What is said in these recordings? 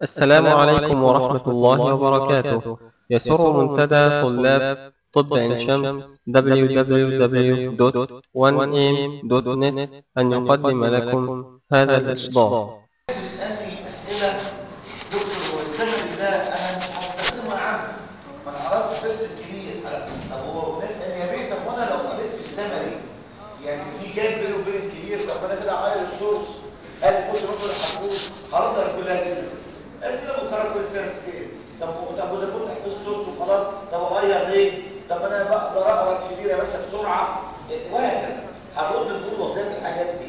السلام عليكم ورحمة الله وبركاته يسر منتدى طلاب طب عين شمس www.1am.net أن يقدم لكم هذا الإصدار بتسألني أسئلة دكتور هو الزمن ده أنا مش هستخدمه عام ما أنا خلاص حفظت الكبير طب هو ناس قال يا بيه طب وأنا لو قريت في السمري يعني في جاب بينه وبين الكبير طب أنا كده أغير السورس هل الفوت رفض الحقوق هرد كل هذه الأسئلة أسئلة مكررة كل سنة بتسأل طب طب وإذا كنت حفظت سورس وخلاص طب أغير ليه؟ طب أنا بقدر أقرأ الكبير يا باشا بسرعة وهكذا هرد نقول وظيفة الحاجات دي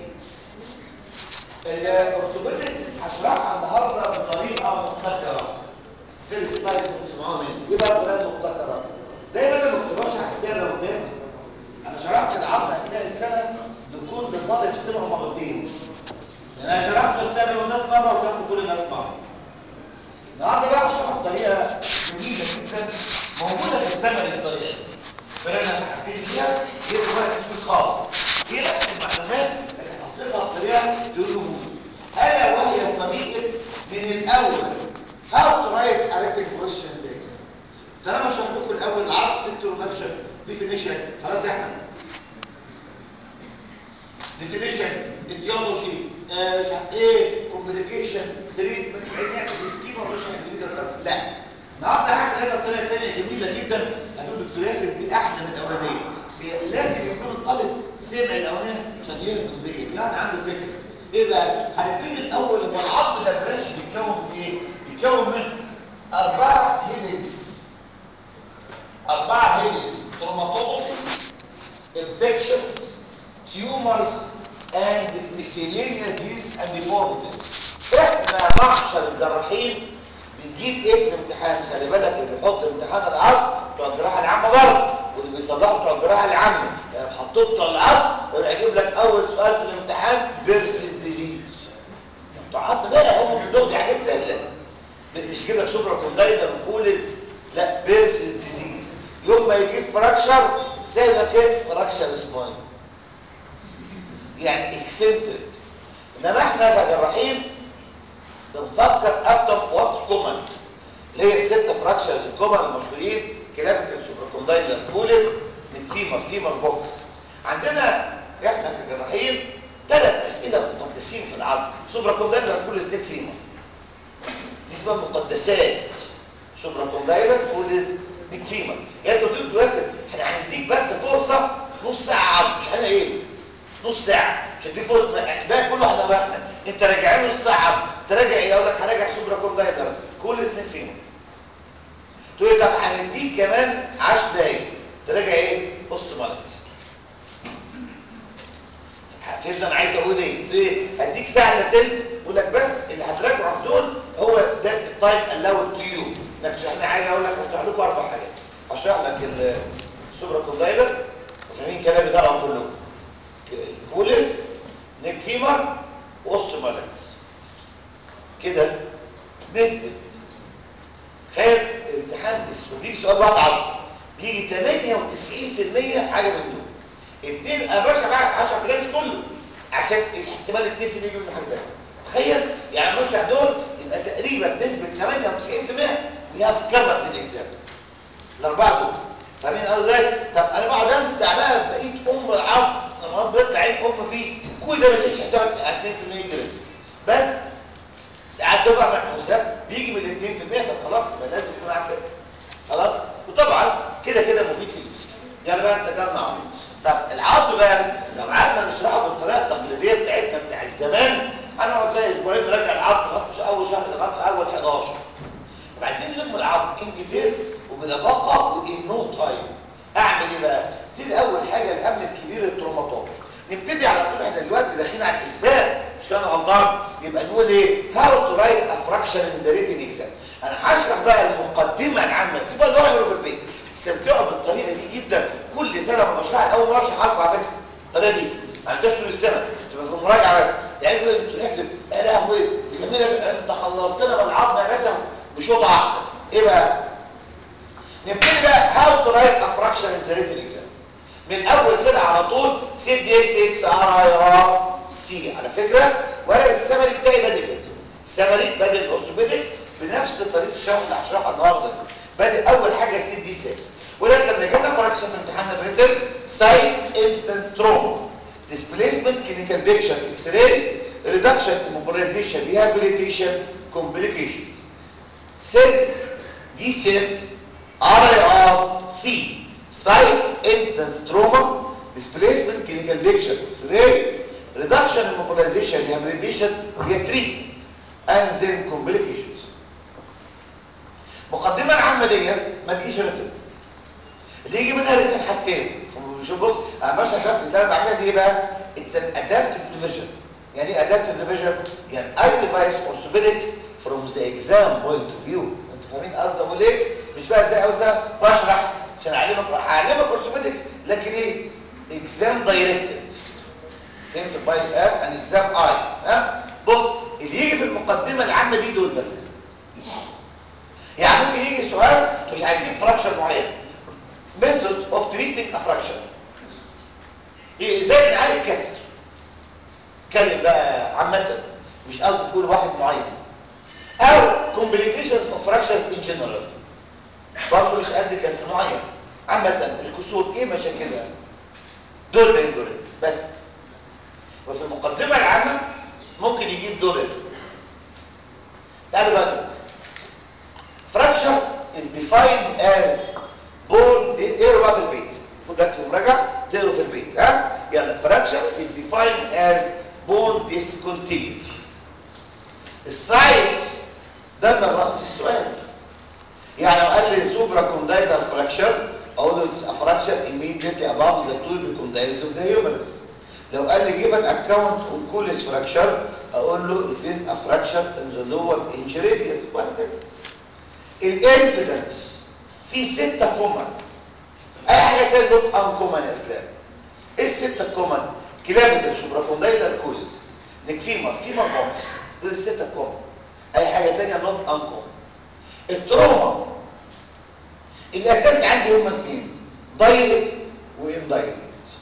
الاورثوبيدكس هشرحها النهارده بطريقه مبتكره في السلايد اللي بتسمعوها مني ايه بقى الطريقه المبتكره دايما انا ما بكتبهاش على الكتاب اللي قدامي انا شرحت العظم اثناء السنه لكل طالب سمعه مرتين يعني انا شرحت الاستاذ للناس مره وشرحت كل الناس مره النهارده بقى هشرحها بطريقه جديده جدا موجوده في السنه الطريقه دي فانا هبتدي فيها هي اسمها كتير خالص هي نفس المعلومات لكن هتصيغها بطريقه تقول الا وهي طريقه من الاول how to write a written question text طالما شرحت لكم الاول العرض introduction definition خلاص يا احمد definition etiology آه مش عارف ايه complication treatment نعمل سكيما ولا مش هنجيب لا النهارده هعمل لنا طريقه ثانيه جميله جدا هتقول دكتور ياسر دي احلى من الاولانيه بس لازم يكون الطالب سمع الاولانيه عشان يهضم دي يعني عنده فكره ايه بقى هنبتدي الاول هو العظم ده برانش بيتكون من ايه بيتكون من اربعه هيليكس اربعه هيليكس تروماتولوجي infections tumors and miscellaneous disease and deformities احنا معشر الجراحين بنجيب ايه في الامتحان خلي بالك اللي بيحط امتحان العظم بتوع الجراحه العامه غلط واللي بيصلحوا بتوع الجراحه العامه يعني حطوه بتوع العظم يقول يجيب لك اول سؤال في الامتحان فيرسز ديزيز بتوع العظم بقى هم بيدوك دي حاجات سهله مش كده سوبرا كونداينر وكولز لا فيرسز ديزيز يوم ما يجيب فراكشر سيبك ايه فراكشر سباين يعني اكسنتر انما احنا كجراحين بنفكر اكتر في واتس كومن اللي هي الست فراكشرز الكومن المشهورين كلافيكال سوبراكوندايلر كولز فيمر فيمر بوكس عندنا احنا كجراحين ثلاث اسئله مقدسين في العظم سوبراكوندايلر كولز ديك فيمر دي اسمها مقدسات سوبراكوندايلر كولز ديك فيمر يعني انت بتقول ياسر احنا هنديك بس فرصه نص ساعه عظم مش انا ايه نص ساعه مش هديك فرصه باقي كله هنراجعنا انت راجع له نص ساعه تراجع ايه اقول لك هراجع سوبرا كوندايلر كل اثنين فيهم تقول لي طب هنديك كمان 10 دقايق تراجع ايه بص مالتي فهمت انا عايز اقول ايه ايه هديك ساعه الا تلت اقول لك بس اللي هتراجعه دول هو ده التايم الاود تو يو انك احنا عايز اقول لك هشرح لكم اربع حاجات هشرح لك السوبرا كوندايلر فاهمين كلامي طبعا كلكم كوليس نيك فيمر وص مالتي كده نسبة خير امتحان اسمه بيجي سؤال واحد عرض بيجي 98% حاجة من دول اتنين يا باشا بقى 10% مش كله عشان احتمال 2% يجي منه حاجة تانية تخيل يعني نشرح دول يبقى تقريبا نسبة 98% وي هاف كفر للاكزام الاربعة دول فاهمين قصدي ازاي؟ طب انا بقعد امتع بقى بقيت ام العظم لما بيطلع عين ام فيه كل ده ما يزيدش هتقعد 2% يجري بس ساعات دفع من الحساب بيجي من 2% طب خلاص يبقى لازم تكون عارف خلاص وطبعا كده كده مفيد في الجسم يعني بقى انت جمع عظم طب العظم بقى لو قعدنا نشرحه بالطريقه التقليديه بتاعتنا بتاعت زمان هنقعد بقى اسبوعين نراجع العظم لغايه اول شهر لغايه اول 11 طب عايزين نلم العظم ان ديتيلز وبدقه وان نو تايم اعمل ايه بقى؟ ابتدي اول حاجه الهم الكبير التروماتولوجي نبتدي على طول احنا دلوقتي داخلين على الاجزاء مش انا غلطان يبقى نقول ايه هاو تو رايت ا فراكشن ان ذا ريتن اكزام انا هشرح بقى المقدمه العامه سيبها الورقه يقولوا في البيت هتستمتعوا بالطريقه دي جدا كل سنه ما بشرحها اول مره اشرح على فكره الطريقه دي ما عندهاش طول السنه تبقى في مراجعه بس يعني يقول انتوا نحسب يا لهوي دي جميله انت خلصتنا من العظم يا باشا بشوط واحده ايه بقى نبتدي بقى هاو تو رايت ا فراكشن ان ذا ريتن اكزام من اول كده على طول سيب دي اس اكس ار اي ار سي على فكره ورق السمري بتاعي بادئ كده السمري بادئ الاورثوبيدكس نفس طريقه الشرح اللي هشرحها النهارده دي بادئ اول حاجه السي دي 6 ولكن لما جينا فراكشن في امتحان الريتن سايت انستنس تروما displacement clinical picture x-ray reduction immobilization rehabilitation complications cells دي cells RIR C site instance trauma displacement clinical picture x-ray reduction immobilization rehabilitation هي treatment and then complications مقدمة العامة ديت ما تجيش رتب اللي يجي منها رتب حاجتين شوف بص انا ماشي عشان اللي انا بعملها دي بقى اتس ان ادابتيف ديفيجن يعني ايه ادابتيف ديفيجن يعني اي ديفايس اورثوبيدكس فروم ذا اكزام بوينت اوف فيو انتوا فاهمين قصدي اقول ايه مش بقى زي اوزا بشرح عشان اعلمك هعلمك اورثوبيدكس لكن ايه اكزام دايركتد فهمت باي اب ان اكزام اي ها بص اللي يجي في المقدمه العامه دي دول بس يعني ممكن يجي سؤال مش عايزين فراكشن معين method of treating a fraction إيه ازاي بنعالج كسر اتكلم بقى عامه مش قصدي تقول واحد معين او complications of fractures in general برضه مش قد كسر معين عامه الكسور ايه مشاكلها دول بين دول بس وفي المقدمه العامه ممكن يجيب دول تعالوا بقى fracture is defined as bone اقروا بقى في البيت المفروض دلوقتي مراجعه تقروا في البيت ها يلا fracture is defined as bone discontinuity السايت ده من راس السؤال يعني لو قال لي سوبرا كوندايتال فراكشر اقول له it's a fracture immediately above the two condyles of the humerus لو قال لي جيب an account of coolest fracture اقول له it is a fracture in the lower inch radius وهكذا الانسيدنس في ستة كومن اي حاجة تاني نوت ان كومن يا اسلام ايه الستة كومن كلافيكال سوبراكوندايلر كوليس نكفيمر فيمر بومس دول الستة كومن اي حاجة تانية نوت ان كومن التروما الاساس عندي هما اتنين دايركت واندايركت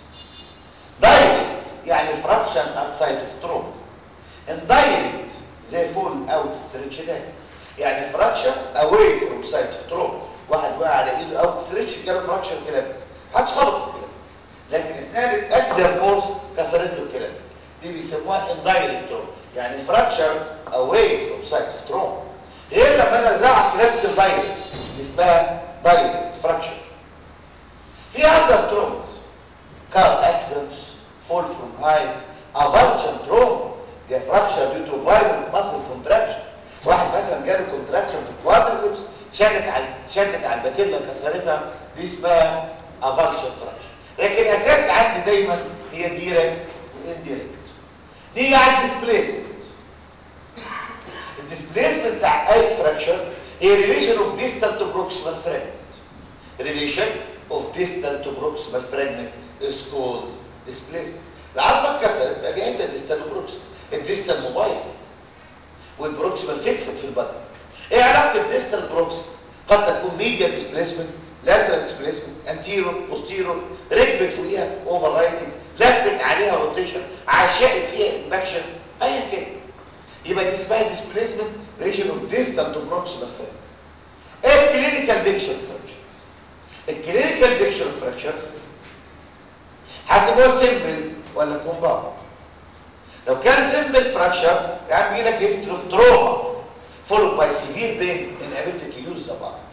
دايركت يعني فراكشن ات سايت اوف تروما اندايركت زي فول اوت ستريتش ده يعني فراكشن اواي فروم سايت اوف تروما واحد وقع على ايده او ستريتش جاله فراكشن كلام محدش خبط في الكلام لكن اتنقلت اكزر فورس كسرت له الكلام دي بيسموها اندايركت تروما يعني فراكشر اواي فروم سايت اوف تروما غير لما انا ازعق كلافيكال دايركت دي اسمها دايركت فراكشر في اذر ترومز كار اكسنس فول فروم هايت افالشن تروما دي فراكشر ديو تو فايبرنت ماسل كونتراكشن واحد مثلا جاله كونتراكشن في الكوادريسبس شدت على شدت على الباتيلا كسرتها دي اسمها افالشن فراكشن لكن الاساس عندي دايما هي ديركت وانديركت نيجي على الديسبليسمنت الديسبليسمنت بتاع اي فراكشر هي ريليشن اوف ديستال تو بروكسيمال فراجمنت ريليشن اوف ديستال تو بروكسيمال فراجمنت از كولد ديسبليسمنت العظمه اتكسرت بقى في حته ديستال وبروكسيمال الديستال موبايل والبروكسيمال فيكسد في البطن ايه علاقه الديستال بروكسيمال قد تكون ميديا ديسبليسمنت لاترال ديسبليسمنت انتيرور بوستيرور ركبت فوقيها اوفر رايتنج لفت عليها روتيشن عشقت فيها امباكشن ايا كان يبقى دي اسمها ديسبليسمنت ريشن اوف ديستال تو بروكسيمال فراكشر ايه الكلينيكال بيكشر فراكشر الكلينيكال بيكشر فراكشر حسب هو سيمبل ولا كومباوند لو كان سيمبل فراكشر يعني بيجي لك هيستري اوف تروما followed by severe pain inability to use the body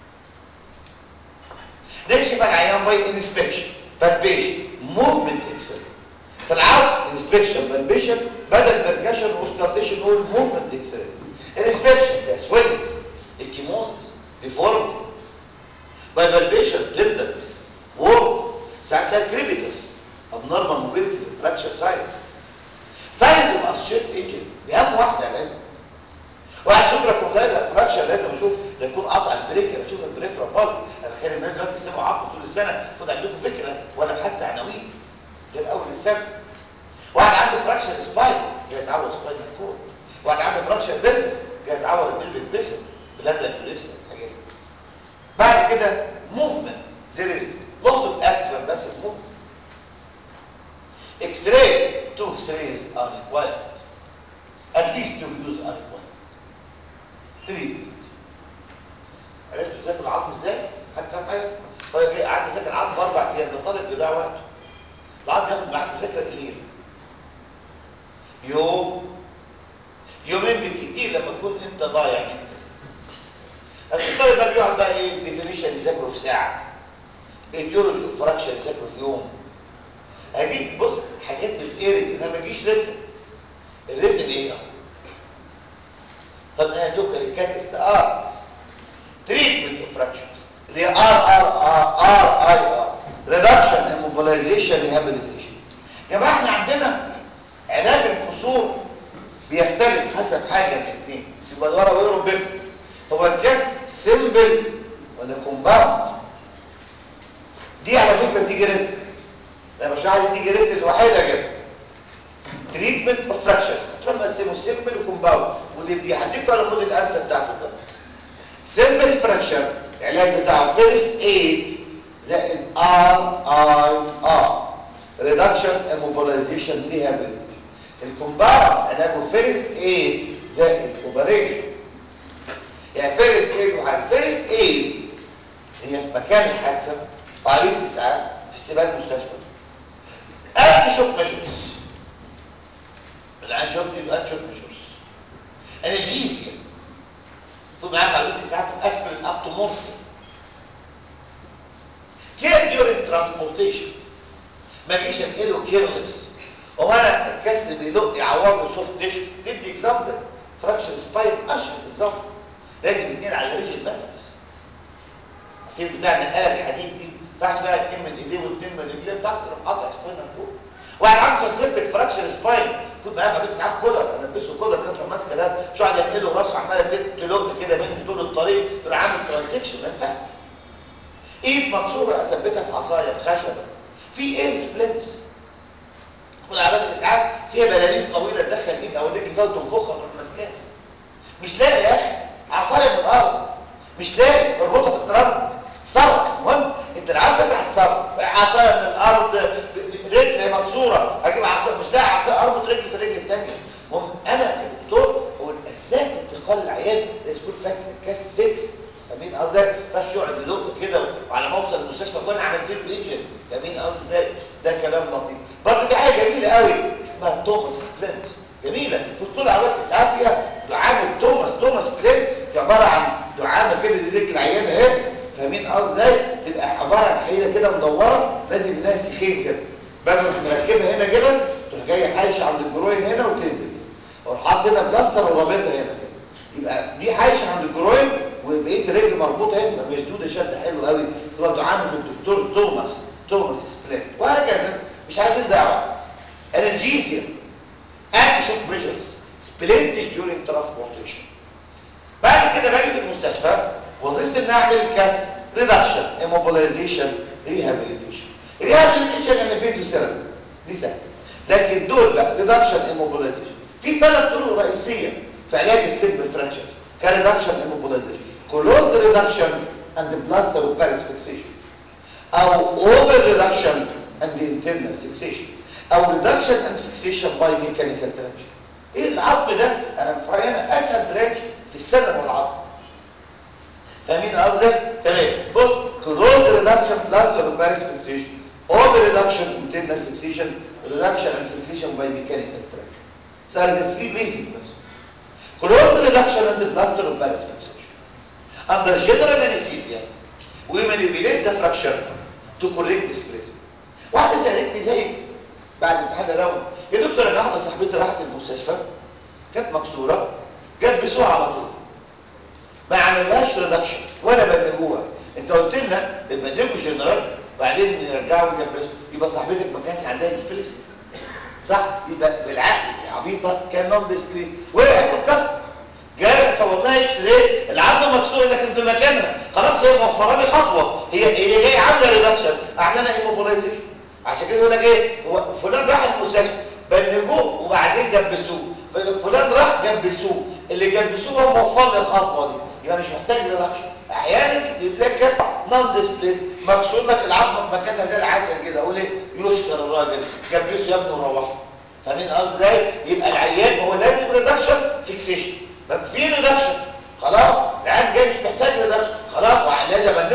نكشف العيان باي انسبكشن بالبيشن موفمنت اكسل في العرض انسبكشن بالبيشن بدل بركشن اوسكالتيشن نقول موفمنت اكسل انسبكشن زي سويلنج اكيموزس ديفورمتي باي بالبيشن تندر وورم ساعات تلاقي كريبيتس abnormal mobility fracture site ساينز اوف اسوشيت انجري دي اهم واحده على العلم واحد شبرا كوندايلر فراكشر لازم اشوف لا يكون قطع البريك لا اشوف البريفرال بالز انا بخلي الناس دلوقتي سمعوا عقل طول السنه المفروض عندكم فكره ولا حتى عناوين ده اول السنه واحد عنده فراكشر سباين جايز عور سباين الكور واحد عنده فراكشر بيلفس جايز عور البلفيك فيسل بلاد البوليس الحاجات بعد كده موفمنت زير از لوس اوف اكتف بس موفمنت X-ray, two X-rays are required. At least two views are required. Three, العظم ازاي حد فاهم حاجه هو جاي قعد يذاكر عظم في اربع ايام ده طالب بيضيع وقته العظم ياخد معاك مذاكره قليله يوم يومين بالكتير لما تكون انت ضايع جدا الطالب بقى بيقعد بقى ايه ديفينيشن يذاكره في ساعه ايديولوجي اوف فراكشن يذاكره في يوم ادي بص حاجات بتقري انما ما يجيش ريتم الريتم ايه اهو طب انا دوك الكاتب ده ار تريتمنت اوف فراكشنز اللي هي ار ار ار ار اي ار ريدكشن اموبلايزيشن ريهابيليتيشن يا جماعه احنا عندنا علاج الكسور بيختلف حسب حاجه من الاثنين سيبقى ورا ويقرب بينهم هو الكاس سيمبل ولا كومباوند دي على فكره دي جريت لا مش عارف دي جريت الوحيده كده تريتمنت اوف فراكشرز لما نقسمه سيمبل وكومباوند ودي دي هديكوا على الموديل الانسر بتاعته ده سيمبل فراكشر العلاج بتاعه فيرست ايد زائد ار اي ار ريدكشن اموبلايزيشن ريهابيليتيشن الكومباوند علاجه فيرست ايد زائد اوبريشن يعني فيرست ايد وحاجه فيرست ايد هي في مكان الحادثه وعمليه اسعاف في استقبال المستشفى انتي شوك ميجرز الان شوك يبقى انتي شوك ميجرز انالجيسيا ثم معاك عمليه اسعاف اسبرين اب تو مورفين كير ديورنج ترانسبورتيشن ما جيش انقله كيرلس هو انا الكسر بيدق يعوض سوفت تيشو ندي اكزامبل فراكشن سباين اشهر اكزامبل لازم اثنين على ريجل ماتريكس الفيل بتاع نقال الحديد دي ما ينفعش بقى اتنين من ايديه واثنين من رجليه بتاعته يروح قاطع سباينال كورد واحد عنده تثبيت فراكشن سباين المفروض معاه عمليه اسعاف كولر البسه كولر كانت ماسكه ده شو قاعد ينقله راسه عماله تلق كده مني طول الطريق يروح عامل ترانزكشن ما ينفعش ايد مكسوره اثبتها في عصايه في خشبه في ايه سبلنس خد عمليه الاسعاف فيها بلالين طويله تدخل ايد او رجل فيها وتنفخها من ماسكاها مش لاقي يا اخي عصايه من الارض مش لاقي اربطها في التراب صرف المهم انت لو عارف تفتح الصرف عصايه من الارض رجل مكسوره اجيب عصايه مش لاقي عصايه اربط رجلي في الرجل الثانيه المهم انا كدكتور هو اثناء انتقال العيان لازم يكون فاكر الكاس فيكس فاهمين قصدي فاش يقعد يدق كده وعلى ما اوصل المستشفى اكون عملت له ايجن فاهمين قصدي ازاي ده كلام لطيف برضه في حاجه جميله قوي اسمها توماس سبلنت جميله في طول عمليه الاسعاف فيها دعامه توماس توماس سبلنت عباره عن دعامه كده دي رجل العيان اهي فاهمين قصدي ازاي تبقى عباره عن حيله كده مدوره لازم انها سيخين كده بدل ما مركبها هنا كده تروح جايه حايشه عند الجروين هنا وتنزل اروح حاطط هنا بلاستر ورابطها هنا كده يبقى دي حايشه عند الجروين وبقيه الرجل مربوطه هنا تبقى مشدوده شد حلو قوي اسمها دعامه الدكتور توماس توماس سبلنت وهكذا مش عايزين دعوه انرجيزيا انتي شوك ميجرز سبلنتش ديورنج ترانسبورتيشن بعد كده باجي في المستشفى وظيفتي ان اعمل كاس ريدكشن ايموبلايزيشن ريهابيليتيشن ريهابيليتيشن يعني فيزيوثيرابي دي سهله لكن دول بقى ريدكشن ايموبلايزيشن في ثلاث طرق رئيسيه في علاج السيمبل فراكشرز كريدكشن ايموبلايزيشن كلوز ريدكشن اند بلاستر اوف باريس فيكسيشن او اوفر ريدكشن اند انترنال فيكسيشن او ريدكشن اند فيكسيشن باي ميكانيكال تراكشن ايه العظم ده انا مفرق هنا اسهل برانش في السنه والعظم فاهمين قصدي تمام بص كلوز ريدكشن بلاستر اوف باريس فيكسيشن اوفر ريدكشن انترنال فيكسيشن ريدكشن اند فيكسيشن باي ميكانيكال تراكشن صار ده 3 بيزك بس closed reduction and the plaster of Paris fixation. Under general anesthesia, we manipulate the fracture to correct displacement. واحدة سألتني زيك بعد امتحان الراوند يا دكتور انا واحدة صاحبتي راحت المستشفى كانت مكسورة جت بسوء على طول ما عملهاش ريدكشن ولا بلغوها انت قلت لنا بنبلغه جنرال وبعدين نرجعه نجبسه يبقى صاحبتك ما كانش عندها ديسبليست صح يبقى بالعقل عبيطه كان نون ديسبليس وقعت واتكسر جاي صور لها اكس راي العظمه مكسوره لكن في مكانها خلاص هي موفره لي خطوه هي هي جايه عامله ريدكشن اعملها ايموبلايزيشن عشان كده يقول لك ايه هو فلان راح المستشفى بلغوه وبعدين جبسوه فلان راح جبسوه اللي جبسوه هو موفر لي الخطوه دي يبقى مش محتاج ريدكشن احيانا كتير تلاقي كسر نون ديسبليس مكسور لك العظمه في مكانها زي العسل كده اقول ايه يشكر الراجل جبسه يا ابني وروحه فاهمين قصدي ازاي يبقى العيان هو لازم ريدكشن فيكسيشن في ريدكشن خلاص العيان جاي مش محتاج ريدكشن خلاص لازم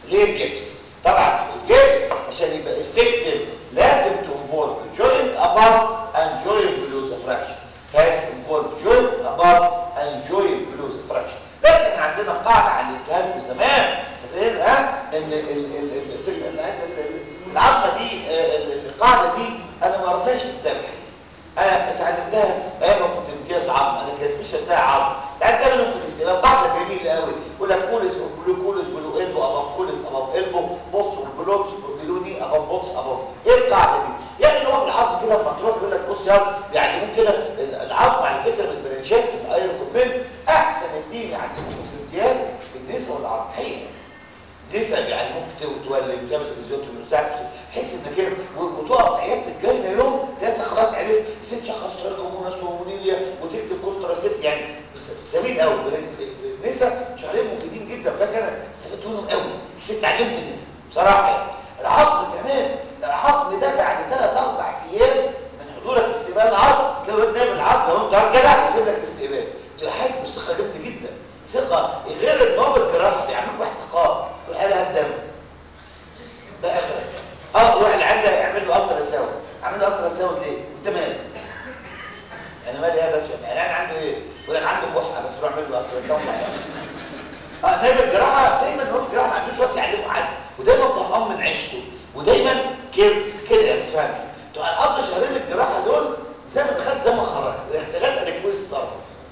ليه الجبس طبعا الجبس عشان يبقى افكتيف لازم تنفولد جوينت اباف اند جوينت بلو ذا فراكشن كان تنفولد جوينت اباف اند جوينت بلو ذا فراكشن لكن عندنا قاعده علمتها لكم زمان فاكرين ها ان ال ال ال في ال- ال- العظمه دي آه، ال- القاعده دي انا ما قريتهاش في الكتاب الحقيقي انا اتعلمتها ايام ما كنت امتياز عظم انا كان اسمي بتاع عظم اتعلمتها منهم في الاستقبال قاعده جميله قوي يقول لك كولس بلو كولس بلو البو اباف كولس اباف البو بوتس والبلوتس بلوني اباف بوتس اباف ايه القاعده دي يعني اللي هو العظم كده لما تروح يقول لك بص يا بيعلموك كده العظم على فكره من البرانشات الايرون كومنت احسن اتنين يعلموك في الامتياز النسا والعظم حقيقه تسأل يعني ممكن تولد وتعمل ابيزوت ومساعد تحس انك كده وتقف في عياده الجاينه يوم تحس خلاص عرفت ست شخص تراكمونس ومونيليا وتكتب كونتراسيبت يعني سمين قوي النساء شهرين مفيدين جدا فاكر انا استفدت منهم قوي كسبت عجبت النساء بصراحه يعني العظم كمان العظم ده بعد ثلاث اربع ايام من حضورك استقبال العظم تلاقي نايم العظم لو انت راجل جدع يسيب لك الاستقبال تبقى حاسس بالثقه جامده جدا ثقه غير ان هو بالجراحه بيعملوا احتقان والحاله الدم ده اخرك اه روح اللي عنده يعمل له الترا ساوند عامل له الترا ساوند ليه انت مالك انا مالي يا باشا العيان عنده ايه يقول لك عنده كحه بس روح اعمل له الترا ساوند اه نايم الجراحه دايما هو الجراحه ما عندوش وقت يعلمه حد ودايما طهقان من عيشته ودايما كده كده يعني ما تفهمش تقضي شهرين الجراحه دول زي ما دخلت زي ما خرجت الاختلاف ريكويست طبعا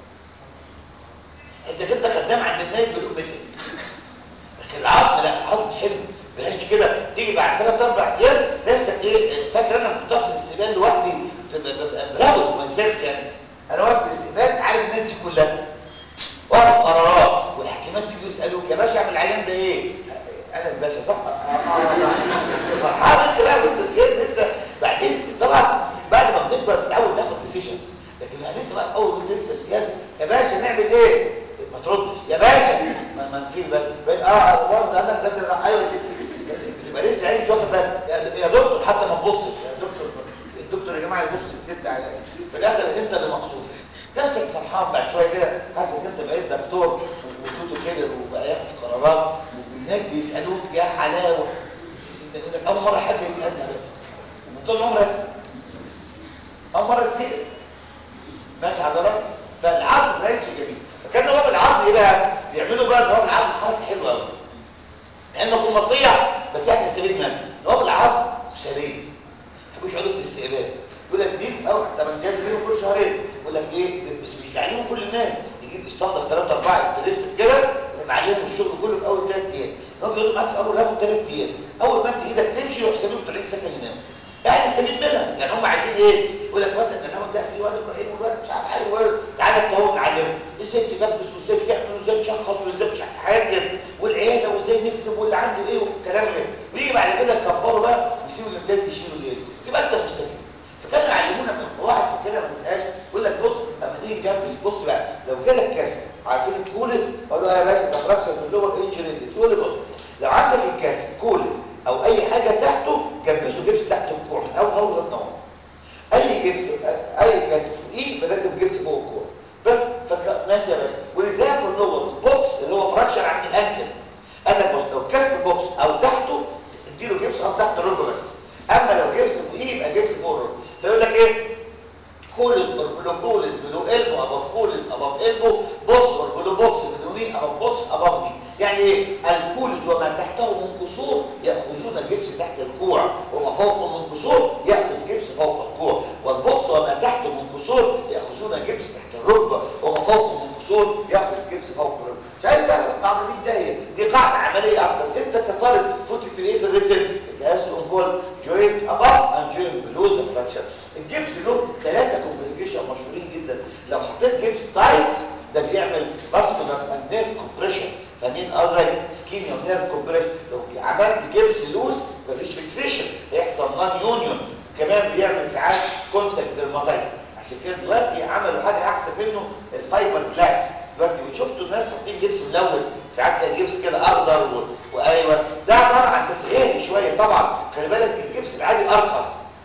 اذا كنت خدام عند النايب بالامتين لكن العظم لا العظم حلو بلاش كده تيجي بعد ثلاث اربع ايام نفسك ايه فاكر انا كنت واقف في الاستقبال لوحدي ببقى ببقى براود ما يصيرش يعني انا واقف في الاستقبال عارف الناس دي كلها واقف قرارات والحكيمات بيجوا يسالوك يا باشا اعمل العيان ده ايه انا الباشا صح اه اه فرحان انت بقى وانت بتجهز لسه بعدين طبعا بعد ما بنكبر بنتعود ناخد ديسيجنز لكن انا لسه بقى اول ما تنسى الجهاز يا باشا نعمل ايه ما تردش يا باشا ما ما في بقى اه مؤاخذه انا الباشا ايوه يا سيدي بتبقى لسه عين مش واخد بالك يا يا دكتور حتى ما تبصش يا دكتور الدكتور يا جماعه يبص للست على في الاخر انت اللي مقصود نفسك فرحان بعد شويه كده حاسس ان انت بقيت دكتور وجوده كبر وبقى ياخد قرارات والناس بيسالوك يا حلاوه انك اول مره حد يسالني بقى طول عمري اسال اول مره تسال ماشي حضرتك فالعظم برانش جميل فكان هو بالعظم ايه بقى بيعملوا بقى ان هو بالعظم حركه حلوه قوي لانه يكون مصيع بس احنا نستفيد منه ان هو بالعظم سريع ما يحبوش يقعدوا في الاستقبال يقول لك مين او حتى من جاز بينهم كل شهرين يقول لك ايه بس مش بيعلموا كل الناس يجيب يستنضف ثلاثة أربعة انترست كده معلمهم الشغل كله في أول ثلاث أيام هو بيقولوا معاك في أول رقم ثلاث أيام أول ما أنت إيدك تمشي يحسبوك طالعين سكن يناموا يعني نستفيد منها يعني هم عايزين ايه يقول لك مثلا النمط ده في واد ابراهيم والواد مش عارف حاجه واد تعالى انت اهو نعلمه ازاي تجبس وازاي تعمل وازاي تشخص وازاي مش عارف حاجات كده والعياده وازاي نكتب واللي عنده ايه والكلام ده ويجي بعد كده يكبروا بقى ويسيبوا الامتياز يشيلوا الليل تبقى انت مستفيد فكانوا يعلمونا من واحد في كده ما تنساش يقول لك بص لما تيجي تجبس بص بقى لو جالك كسر عارفين الكولز اقول له يا باشا ده فراكشر في اللور انجري تقول لي بص لو عندك الكسر كولز او اي حاجه تحته جبسه جبس تحت الكوع من اول اول لغايه اي جبس اي كسر فوقيه يبقى لازم جبس فوق الكوع بس فك... ماشي يا باشا ولذلك في اللور البوكس اللي هو فراكشر عند الانكل قال لك بص لو كسر بوكس او تحته اديله جبس او تحت الركبه بس اما لو جبس فوقيه يبقى جبس فوق الركبه فيقول لك ايه كولز اور بلو كولز بلو البو اباف كولز اباف البو بوكس اور بلو بوكس بلو ني اباف بوكس اباف ني يعني ايه الكولز وما تحته من كسور ياخذون جبس تحت الكوع وما فوقه من كسور ياخذ جبس فوق الكوع والبوكس وما تحته من كسور ياخذون جبس تحت الركبه وما فوقه من كسور ياخذ جبس فوق الركبه مش عايز تعرف القاعده دي بدايه دي قاعده عمليه اكتر انت كطالب فوت ايه في الريتم الجهاز انفول جوينت اباف اند جوينت بلوز فراكشر الجبس له ثلاثه كومبليكيشن مشهورين جدا لو حطيت جبس تايت ده بيعمل فاسكولار اند نيرف كومبريشن فاهمين قصدي سكيميا ونيرف كومبريشن لو عملت جبس لوس مفيش فيكسيشن هيحصل نون يونيون كمان بيعمل ساعات كونتاكت ديرماتايتس عشان كده دلوقتي عملوا حاجه احسن منه الفايبر جلاس دلوقتي شفتوا الناس حاطين جبس ملون ساعات تلاقي جبس كده اخضر و... وايوه ده عباره عن بس غالي شويه طبعا خلي بالك الجبس العادي ارخص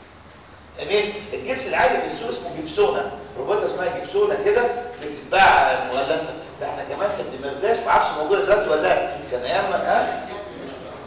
امين الجبس العادي في السوق اسمه جبسونه روبوتا اسمها جبسونه كده بتتباع مغلفه ده احنا كمان في الدمرداش ما اعرفش موجوده دلوقتي ولا لا كان ايام ها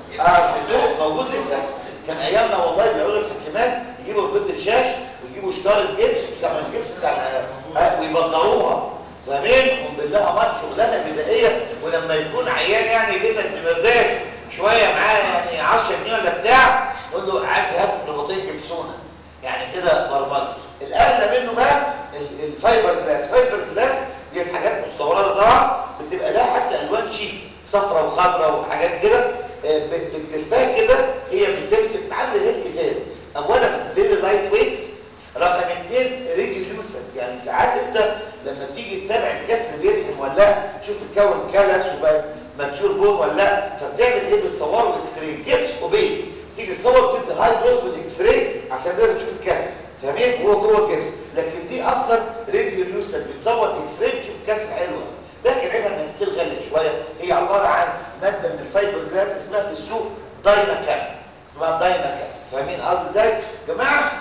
موجود لسه كان ايامنا والله بيقولوا الحكيمات يجيبوا ربيت الشاش ويجيبوا شكاره جبس بتاع مش جبس بتاع ال- ويبدروها فاهمين وبالله مات شغلانه بدائيه ولما يكون عيان يعني يجيب لك بمرداش شويه معاه يعني 10 جنيه ولا بتاع نقول له عادي هات رباطين جبسونه يعني كده برمجه الاغلى منه بقى ال- الفايبر جلاس فايبر جلاس دي الحاجات مستورده طبعا بتبقى لها حتى الوان شيك صفرة وخضرة وحاجات كده آه، بت- بتلفها كده هي بتمسك عامل زي الازاز اولا فيري لايت ويت رقم اثنين ريديوليوسنت يعني ساعات انت لما تيجي تتابع الكسر بيرحم ولا لا تشوف الكون كلس وبقى ماتيور بون ولا لا فبتعمل ايه بتصوره اكس راي جبس وبيت تيجي تصور بتدي هاي دوز بالاكس راي عشان تقدر تشوف الكسر فاهمين هو جوه الجبس لكن دي اصلا ريديوليوسنت بتصور اكس راي بتشوف الكسر حلو قوي لكن عيبها انها ستيل غاليه شويه هي عباره عن ماده من الفايبر جلاس اسمها في السوق دايناكاست اسمها دايناكاست فاهمين قصدي ازاي يا جماعه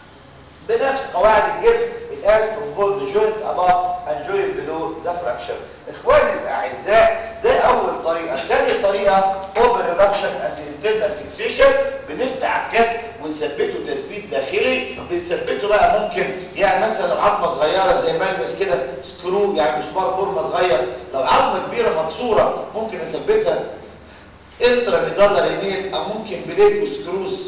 بنفس قواعد الجبس الآن انفولد جوينت above and joint below the fracture اخواني الاعزاء ده اول طريقه ثاني طريقه اوفر ريدكشن اند انترنال فيكسيشن بنفتح الكسر ونثبته تثبيت داخلي بنثبته بقى ممكن يعني مثلا لو عظمه صغيره زي ملمس كده سكرو يعني مسمار بورمه صغير لو عظمه كبيره مكسوره ممكن اثبتها انترا ميدالر ايدين او ممكن بليد وسكروز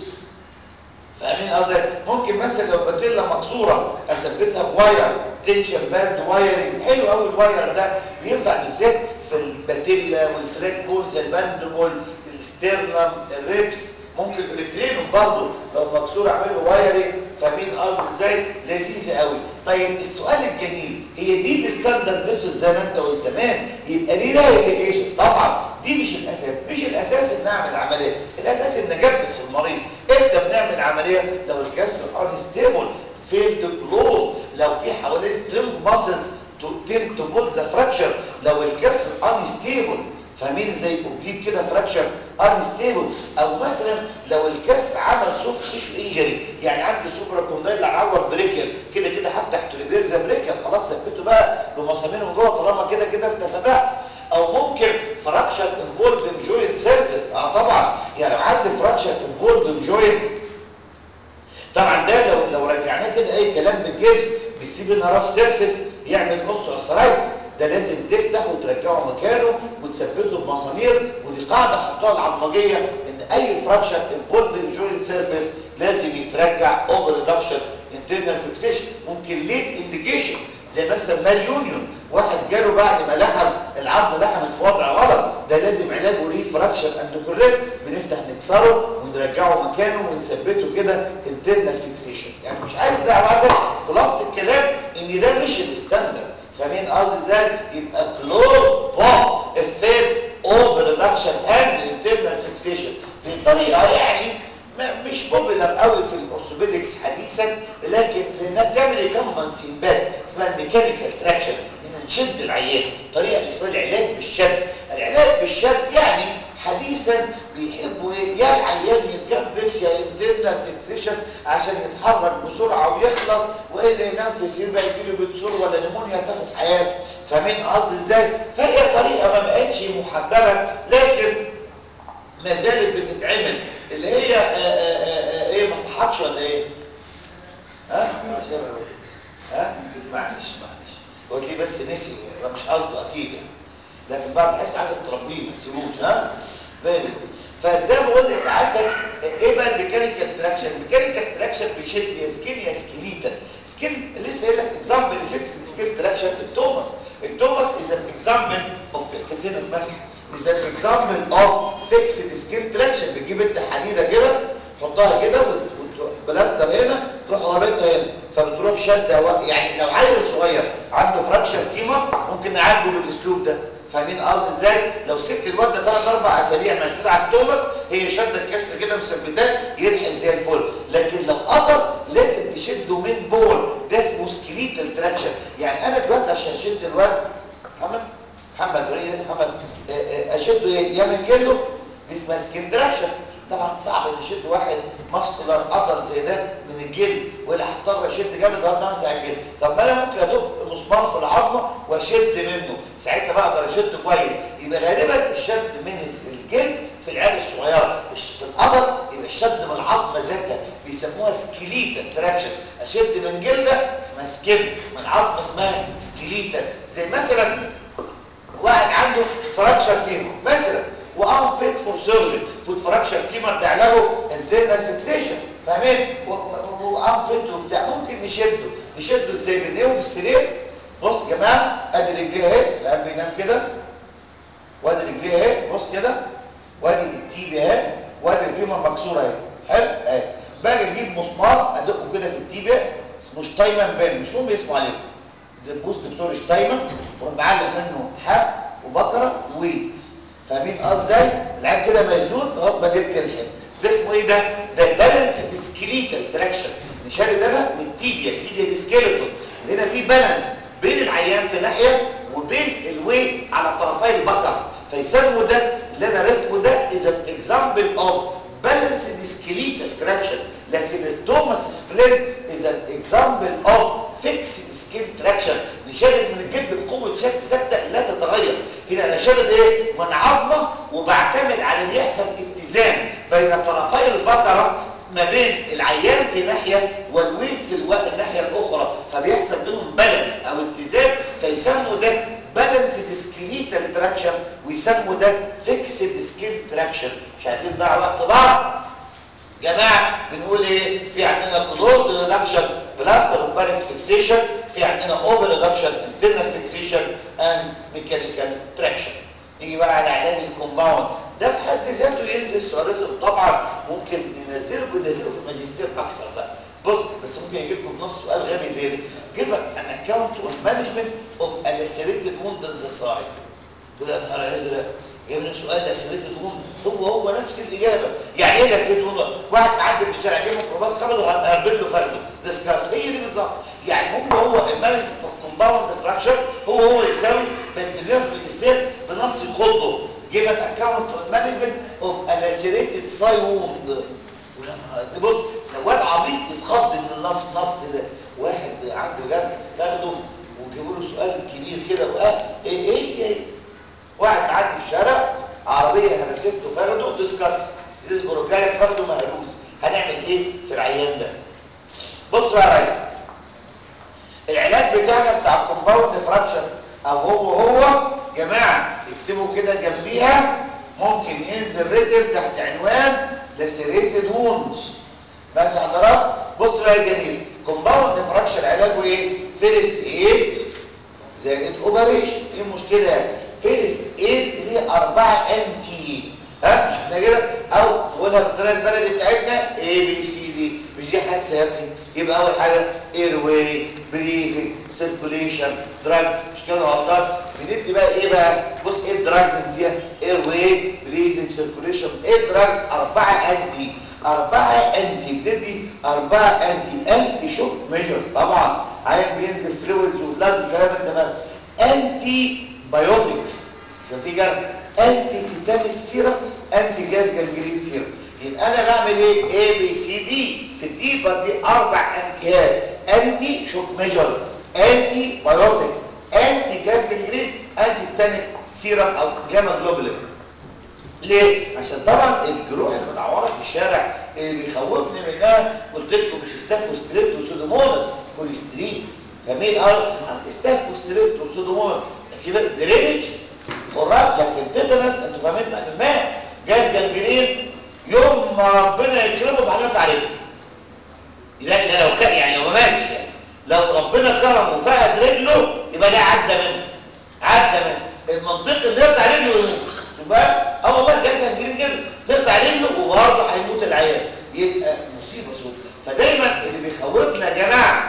فاهمين قصدي ممكن مثلا لو باتيلا مكسوره اثبتها بواير تنشن باند وايرنج حلو قوي الواير ده بينفع بالذات في الباتيلا والفلاك بونز الباندبول الستيرنم الريبس ممكن رجلينهم برضه لو مكسور اعمل له وايرنج فاهمين قصدي ازاي لذيذه قوي طيب السؤال الجميل هي دي الستاندرد ميثود زي ما انت قلت تمام يبقى دي لها انديكيشنز طبعا دي مش الاساس مش الاساس ان نعمل عمليه الاساس ان نجبس المريض امتى بنعمل عمليه لو الكسر انستيبل فيلد كلوز لو في حواليه سترينج ماسلز تم تبول ذا فراكشر لو الكسر انستيبل فاهمين زي اوبليك كده فراكشر انستيبل او مثلا لو الكسر عمل سوفت تيشو انجري يعني عندي سوبرا كوندايل عور بريكل كده كده هفتح تريبيرزا بريكل خلاص ثبته بقى بمسامير من جوه طالما كده كده انت فتحت او ممكن فراكشر انفولفنج جوينت سيرفيس اه طبعا يعني لو عندي فراكشر انفولفنج جوينت طبعا ده لو لو رجعناه كده اي كلام بالجبس بيسيب لنا راف سيرفيس يعمل اوستيوارثرايتس ده لازم تفتح وترجعه مكانه وتثبته بمسامير ودي قاعده حطوها العظمجيه ان اي فراكشر انفولفنج جوينت سيرفيس لازم يترجع اوفر ريدكشن انترنال فيكسيشن ممكن ليت انديكيشن زي مثلا مال يونيون واحد جاله بعد ما لحم العظم لحمت في وضع غلط ده لازم علاجه ري فراكشن اند كوريكت بنفتح نكسره ونرجعه مكانه ونثبته كده انترنال فيكسيشن يعني مش عايز ده عوادة خلاصه الكلام ان ده مش الستاندرد فاهمين قصدي ازاي يبقى كلوز بوب افير اوفر ريدكشن اند انترنال فيكسيشن في طريقه يعني ما- مش بوبيلر قوي في الاورثوبيدكس حديثا لكن لانها بتعمل ريكمبنسي باك اسمها الميكانيكال تراكشن ان نشد العيان طريقه اللي اسمها العلاج بالشد العلاج بالشد يعني حديثا بيحبوا ايه يا العيان يتجبس يا انترنال فيكسيشن عشان يتحرك بسرعه ويخلص والا ينفس يبقى يجيله بتسور ولا نمونيا تاخد حياته فاهمين قصدي ازاي فهي طريقه ما بقتش محببه لكن ما زالت بتتعمل اللي هي آآ آآ آآ ايه ما صحكش ولا ايه ها ما شبه ها معلش معلش هو ليه بس نسي ما مش قصده اكيد يعني لكن بعد تحس عايزك تربيه ما تسيبوش ها فاهم فزي ما بقول لسعادتك ايه بقى الميكانيكال تراكشن الميكانيكال تراكشن بيشد يا سكين يا سكيليتا سكين لسه قايل لك اكزامبل فيكس سكين تراكشن التوماس التوماس از ان اكزامبل اوف كاتينا المسح is an example of fixed skin traction بتجيب انت حديده كده تحطها كده بلاستر هنا تروح رابطها هنا فبتروح شده و... يعني لو عيل صغير عنده فراكشر فيما ممكن نعالجه بالاسلوب ده فاهمين قصدي ازاي لو سبت الواد ده 3 4 اسابيع مقفول على التوماس هي شده الكسر كده مثبتاه يلحم زي الفل لكن لو قدر لازم تشده من بول ده اسمه سكليتال تراكشن يعني انا دلوقتي عشان اشد الواد محمد محمد وليد محمد اشده ايه يا من جلده دي اسمها سكين تراكشن طبعا صعب ان اشد واحد ماسكولار عضل زي ده من الجلد ولا هضطر اشد جامد لغايه ما امسح الجلد طب ما انا ممكن ادق مسمار في العظمه واشد منه ساعتها بقدر اشد كويس يبقى غالبا الشد من الجلد في العيال الصغيره في القدر ذاتها بيسموها سكيليتال تراكشن اشد من جلده اسمها سكين من عظم اسمها سكيليتال زي مثلا واحد عنده فراكشر فيمر مثلا وان فيت فور سيرجن فوت فراكشر فيمر ده علاجه انترنال فيكسيشن فاهمين وان فيت وبتاع ممكن نشده نشده ازاي بنقوم في السرير بص يا جماعه ادي رجليه اهي القلب بينام كده وادي رجليه اهي بص كده وادي التيبي اهي وادي الفيمر مكسوره اهي حلو اهي باجي اجيب مسمار ادقه كده في التيبيا اسمه شتايمان بين مش هم اسمه عليه ده بوست دكتور شتايمان وراح معلق منه حب وبكره وويت فاهمين قصدي ازاي العين كده مشدود لغايه ما تبكي الحب ده اسمه ايه ده ده بالانس سكريتال تراكشن نشارك ده والتيبيا التيبيا دي سكيلتون هنا في بالانس بين العيان في ناحيه وبين الويت على طرفي البكر فيسموا ده اللي انا رسمه ده از ان اكزامبل اوف بالانسد سكيليتال تراكشن لكن التوماس سبلين از ان اكزامبل اوف فيكسد سكين تراكشن نشدد من الجلد بقوه شد ثابته لا تتغير هنا انا شادد ايه من عظمه وبعتمد على ان يحصل اتزان بين طرفي البقره ما بين العيان في ناحيه والويت في الوقت الناحيه الاخرى فبيحصل بينهم بالانس او اتزان فيسموا ده بالانسد سكيليتال تراكشن ويسموا ده فيكسد سكين تراكشن مش عايزين نضيع وقت بعض جماعه بنقول ايه في عندنا كلوز ريدكشن بلاستر وباريس فيكسيشن في عندنا اوفر ريدكشن انترنال فيكسيشن اند ميكانيكال تراكشن نيجي بقى على علاج الكومباوند ده في حد ذاته ينزل سؤالكم طبعا ممكن ننزله بننزله في الماجستير اكتر بقى بص بس ممكن يجي لكم نص سؤال غبي زي ده give an account on management of a lacerated wound in the side تقول يا نهار ازرق جايب لنا سؤال لاسريتد ووند هو هو نفس الاجابه يعني ايه لاسريتد ووند واحد معدي في الشارع جايب ميكروباص خبطه هربد له فخده ديسكاس هي دي بالظبط يعني هو هو المانجمنت اوف كومباوند فراكشر هو هو يساوي بس بنجيبها في الماجستير بنص يخضه جيب ان اكونت مانجمنت اوف ا لاسريتد ساي ووند بص لو واد عبيط يتخض من النص نص ده واحد عنده جرح تاخده وجيبوا له سؤال كبير كده وقال ايه ايه ايه واحد معدي في الشارع عربيه هرسته فخده ديسكاس ازاز بروكالك فخده مهروس هنعمل ايه في العيان ده بص بقى يا ريس العلاج بتاعنا بتاع الكومباوند فراكشر او هو هو جماعه اكتبوا كده جنبيها ممكن ينزل ريتم تحت عنوان لاسيريتد ووندز ماشي حضرات بص بقى يا جميل كومباوند فراكشر علاجه ايه فيرست ايد زائد اوبريشن ايه المشكله يعني فيرست ايد ليه أربعة ان تي ها مش احنا كده او نقولها بالطريقه البلدي بتاعتنا اي بي سي دي مش دي حادثه يا ابني يبقى اول حاجه اير واي بريثنج سيركوليشن دراجز مش كده غلطان بندي بقى ايه بقى بص ايه الدراجز اللي فيها اير واي بريثنج سيركوليشن ايه الدراجز أربعة انتي أربعة انتي بتدي أربعة انتي انتي شوك ميجر طبعا عين بينزل فلويدز وبلاد والكلام التمام انتي بايوتكس عشان في جرح انتي تيتانيك سيرم انتي جاز جلجلين سيرم يبقى انا بعمل ايه اي بي سي دي في الدي بدي اربع انتيهات انتي شوك ميجرز انتي بايوتكس انتي جاز جلجلين انتي تيتانيك سيرم او جاما جلوبولين ليه؟ عشان طبعا الجروح اللي متعوره في الشارع اللي بيخوفني منها قلت لكم مش ستافوستريبت وسودوموناس كوليسترين فاهمين اه ستافوستريبت وسودوموناس كده درينج خراج لكن تيتانس انتوا فاهمين الماء جاز جنجرين يوم ما ربنا يكرمه بحاجات عليه لكن لو كان يعني لو ما ماتش يعني لو ربنا كرمه وفقد رجله يبقى ده عدى منه عدى منه المنطق اللي يقطع رجله يموت بقى اه والله جاز جنجرين كده تقطع رجله وبرضه هيموت العيال يبقى مصيبه سود فدايما اللي بيخوفنا يا جماعه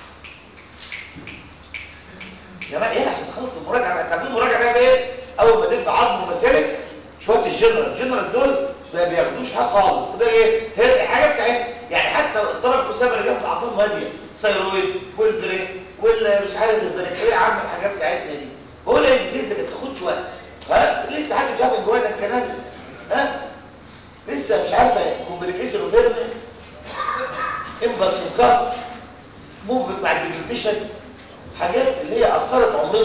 يا جماعه ايه عشان تخلص المراجعه بقى تعملوا مراجعه بقى بايه اول ما تبقى عظم ومسالك شويه الجنرال الجنرال دول ما بياخدوش حاجه خالص ده ايه هي الحاجه بتاعتها يعني حتى الطرف المسابقه اللي جابت اعصاب هاديه ثايرويد والبريست والمش عارف البريك ايه يا عم الحاجات بتاعتنا دي بقول لك دي لسه ما بتاخدش وقت ها لسه حد مش عارف جوانا الكنال ها لسه مش عارفه كومبليكيشن وفيرن امبرس وكارت موفت مع الديجيتيشن حاجات اللي هي اثرت عمرنا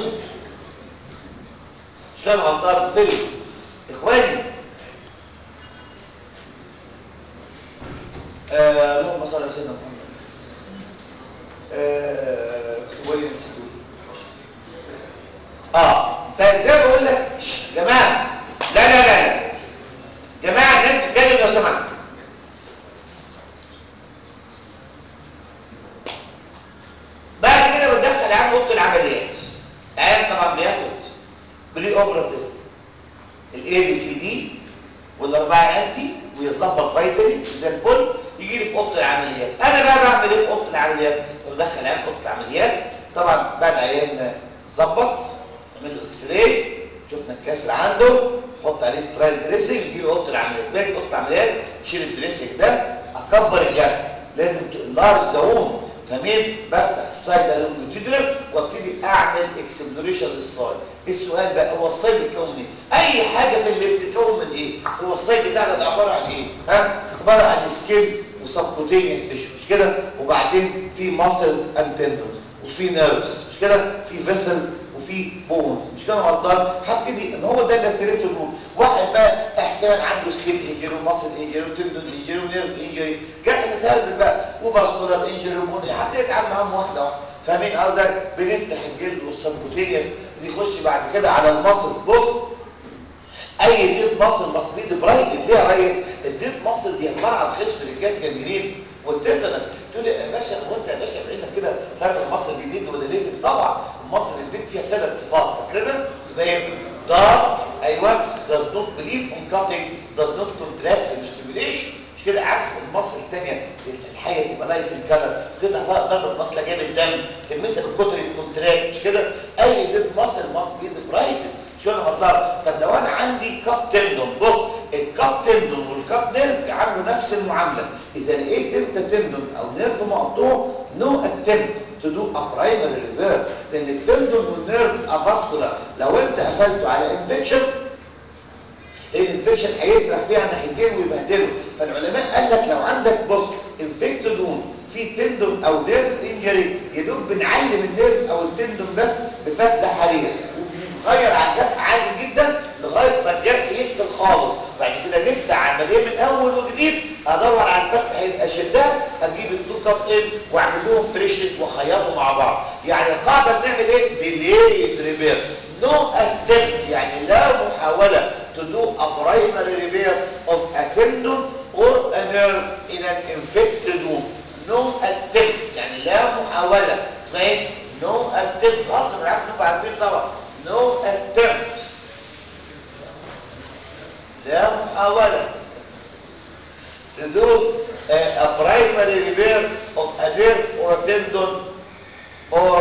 مش كان غلطان فيلم اخواني آه اللهم صل على سيدنا محمد آه اكتبوا لي نسيتوا اه فزي ما بقول لك شش، جماعه لا لا لا لا جماعه الناس بتتكلم لو سمحت بعد كده بندخل عام اوضه العمليات العيان طبعا بياخد بري اوبراتيف الاي بي سي دي والاربعه انتي ويظبط فيتامين زي الفل يجي لي في اوضه العمليات انا بقى بعمل ايه في اوضه العمليات بدخل عيان اوضه العمليات طبعا بعد عيان ظبط نعمل له اكس راي شفنا الكسر عنده نحط عليه سترايل دريسنج يجي له اوضه العمليات باجي في اوضه العمليات اشيل الدريسنج ده اكبر الجرح لازم لارج زون فمين بفتح السايد ده لونجيتودينال وابتدي اعمل اكسبلوريشن للسايد السؤال بقى هو السايد بيتكون من ايه اي حاجه في اللي بتتكون من ايه هو السايد بتاعنا ده عباره عن ايه ها عباره عن سكين وسبكوتينيوس تيشو مش كده وبعدين في ماسلز اند تندونز وفي نيرفز مش كده في فيسلز وفي بونز مش كده غلطان هبتدي ان هو ده اللي سيرته النوم واحد بقى احتمال عنده سكين انجري وماسل انجري وتندون انجري ونيرف انجري جرح متهرب بقى وفاسكولار انجري وبونز هبتدي اتعامل معاهم واحده واحده فاهمين قصدك بنفتح الجلد والسبكوتينيوس نخش بعد كده على الماسلز بص اي ديت ماسل ماست بي برايت فيها ريس الديت ماسل دي عباره عن خصم الجهاز جنجرين والتيتانس تقول لي يا باشا هو انت يا باشا بعينك كده تعرف المصل دي ديد ولا ليفت طبعا المصل الديد فيها ثلاث صفات فاكرينها تبقى ايه دار ايوه does not bleed on cutting does not contract in stimulation مش كده عكس المصل الثانيه الحيه تبقى لايت الكلر تبقى فيها ضربه مصل جاب الدم تلمسها بالكتر الكونتراكت مش كده اي ديد مصل ماست بي برايتد مش كده غلطان طب لو انا عندي كاب تندون بص الكاب تندون والكاب نيرف عملوا نفس المعامله اذا لقيت انت تندون او نيرف مقطوع نو اتمت تو دو ا برايمري ريبير لان التندون والنيرف افاسكولار لو انت قفلته على انفكشن الانفكشن هيسرح فيها ناحيتين ويبهدله فالعلماء قال لك لو عندك بص انفكتد وون في تندون او نيرف انجري يدوب بنعلم النيرف او التندون بس بفتله حرير وبنغير على الجرح عادي جدا لغايه ما الجرح يقفل خالص بعد كده نفتح عمليه من اول وجديد ادور على الفتح اشدها اجيب التو كاب ان واعمل لهم فريشت واخيطهم مع بعض يعني القاعده بنعمل ايه ديلي ريبير نو اتمت يعني لا محاوله to do a primary repair of a tendon or a nerve in an infected wound. No attempt يعني لا محاولة اسمها ايه؟ No attempt اصلا العكس انتوا عارفين طبعا No attempt لا محاولة to do uh, a primary repair of a nerve or a tendon or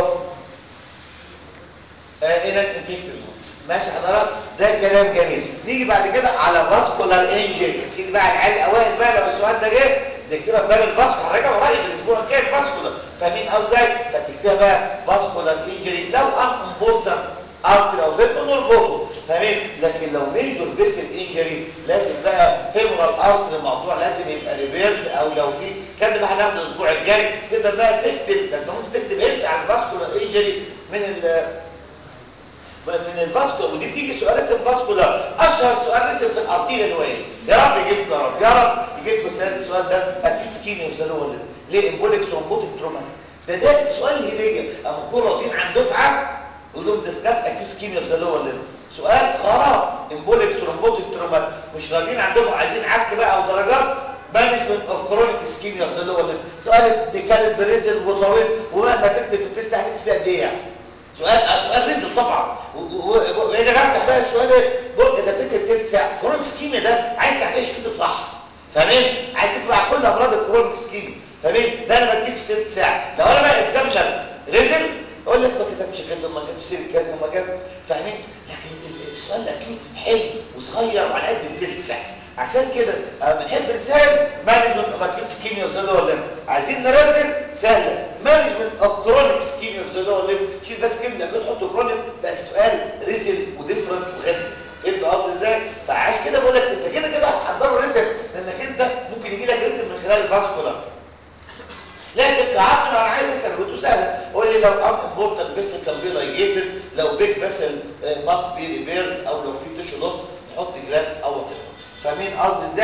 uh, in an infected wound. ماشي حضرات ده كلام جميل نيجي بعد كده على فاسكولار انجري يا سيدي بقى العيال الاوائل بقى لو السؤال ده جه نكتبها ببال الفاسكولار هنراجع قريب الاسبوع الجاي الفاسكولار فاهمين او ازاي فتكتبها بقى فاسكولار انجري لو ان امبورتنت ارتر او فيرمون نربطه فاهمين لكن لو ميجور فيسل انجري لازم بقى فيمورال ارتر الموضوع لازم يبقى ريبيرد او لو في كان بقى هناخده الاسبوع الجاي تقدر بقى تكتب ده انت ممكن تكتب انت على الفاسكولار انجري من ال من الفاسكولار ودي بتيجي سؤالات الفاسكولار اشهر سؤال رتب في الارتيريا الوائل يا رب يجيبكم يا رب يا رب يجيبكم السؤال السؤال ده اكيد سكيني وسالوه ليه امبوليك ثرومبوتيك تروماتيك ده ده سؤال هديه اما نكون راضيين عن دفعه نقول لهم ديسكاس اكيد سكيني وسالوه سؤال خراب امبوليك ثرومبوتيك تروماتيك مش راضيين عن دفعه عايزين عك بقى او درجات مانجمنت اوف كرونيك سكيميا وسالوه سؤال دي كانت بريزل وطويل ومهما تكتب في الثلث هتكتب فيها قد ايه يعني سؤال سؤال رزل طبعا وانا بفتح بقى السؤال بقول ده تكتب تلت ساعه كرونيك سكيميا ده عايز ساعتين تكتب صح فاهمين عايز تكتب على كل امراض الكرونيك سكيميا فاهمين ده انا ما اديتش تلت ساعه لو انا بقى اكزامبل رزل اقول لك ما كتبش كذا وما جابش سير كذا وما جاب فاهمين لكن السؤال اكيد حلو وصغير وعلى قد التلت ساعه عشان كده بنحب نسهل مانجمنت اوف اكيوت سكيميا اوف ذا لور ليم عايزين نرزل سهله مانجمنت اوف كرونيك سكيميا اوف ذا لور ليم شيل بس كلمه اكيد حط كرونيك بقى السؤال رزل وديفرنت وغبي فهمت قصدي ازاي فعشان كده بقول لك انت كده كده هتحضره ريتم لانك انت ممكن يجي لك ريتم من خلال الفاسكولار لكن كعقل انا عايز اكربته سهله قول لي لو اب امبورتنت فيسل كان بي لايجيتد لو بيج فيسل ماست بي ريبيرد او لو في تيشو لوس نحط جرافت او وات فاهمين قصدي ازاي و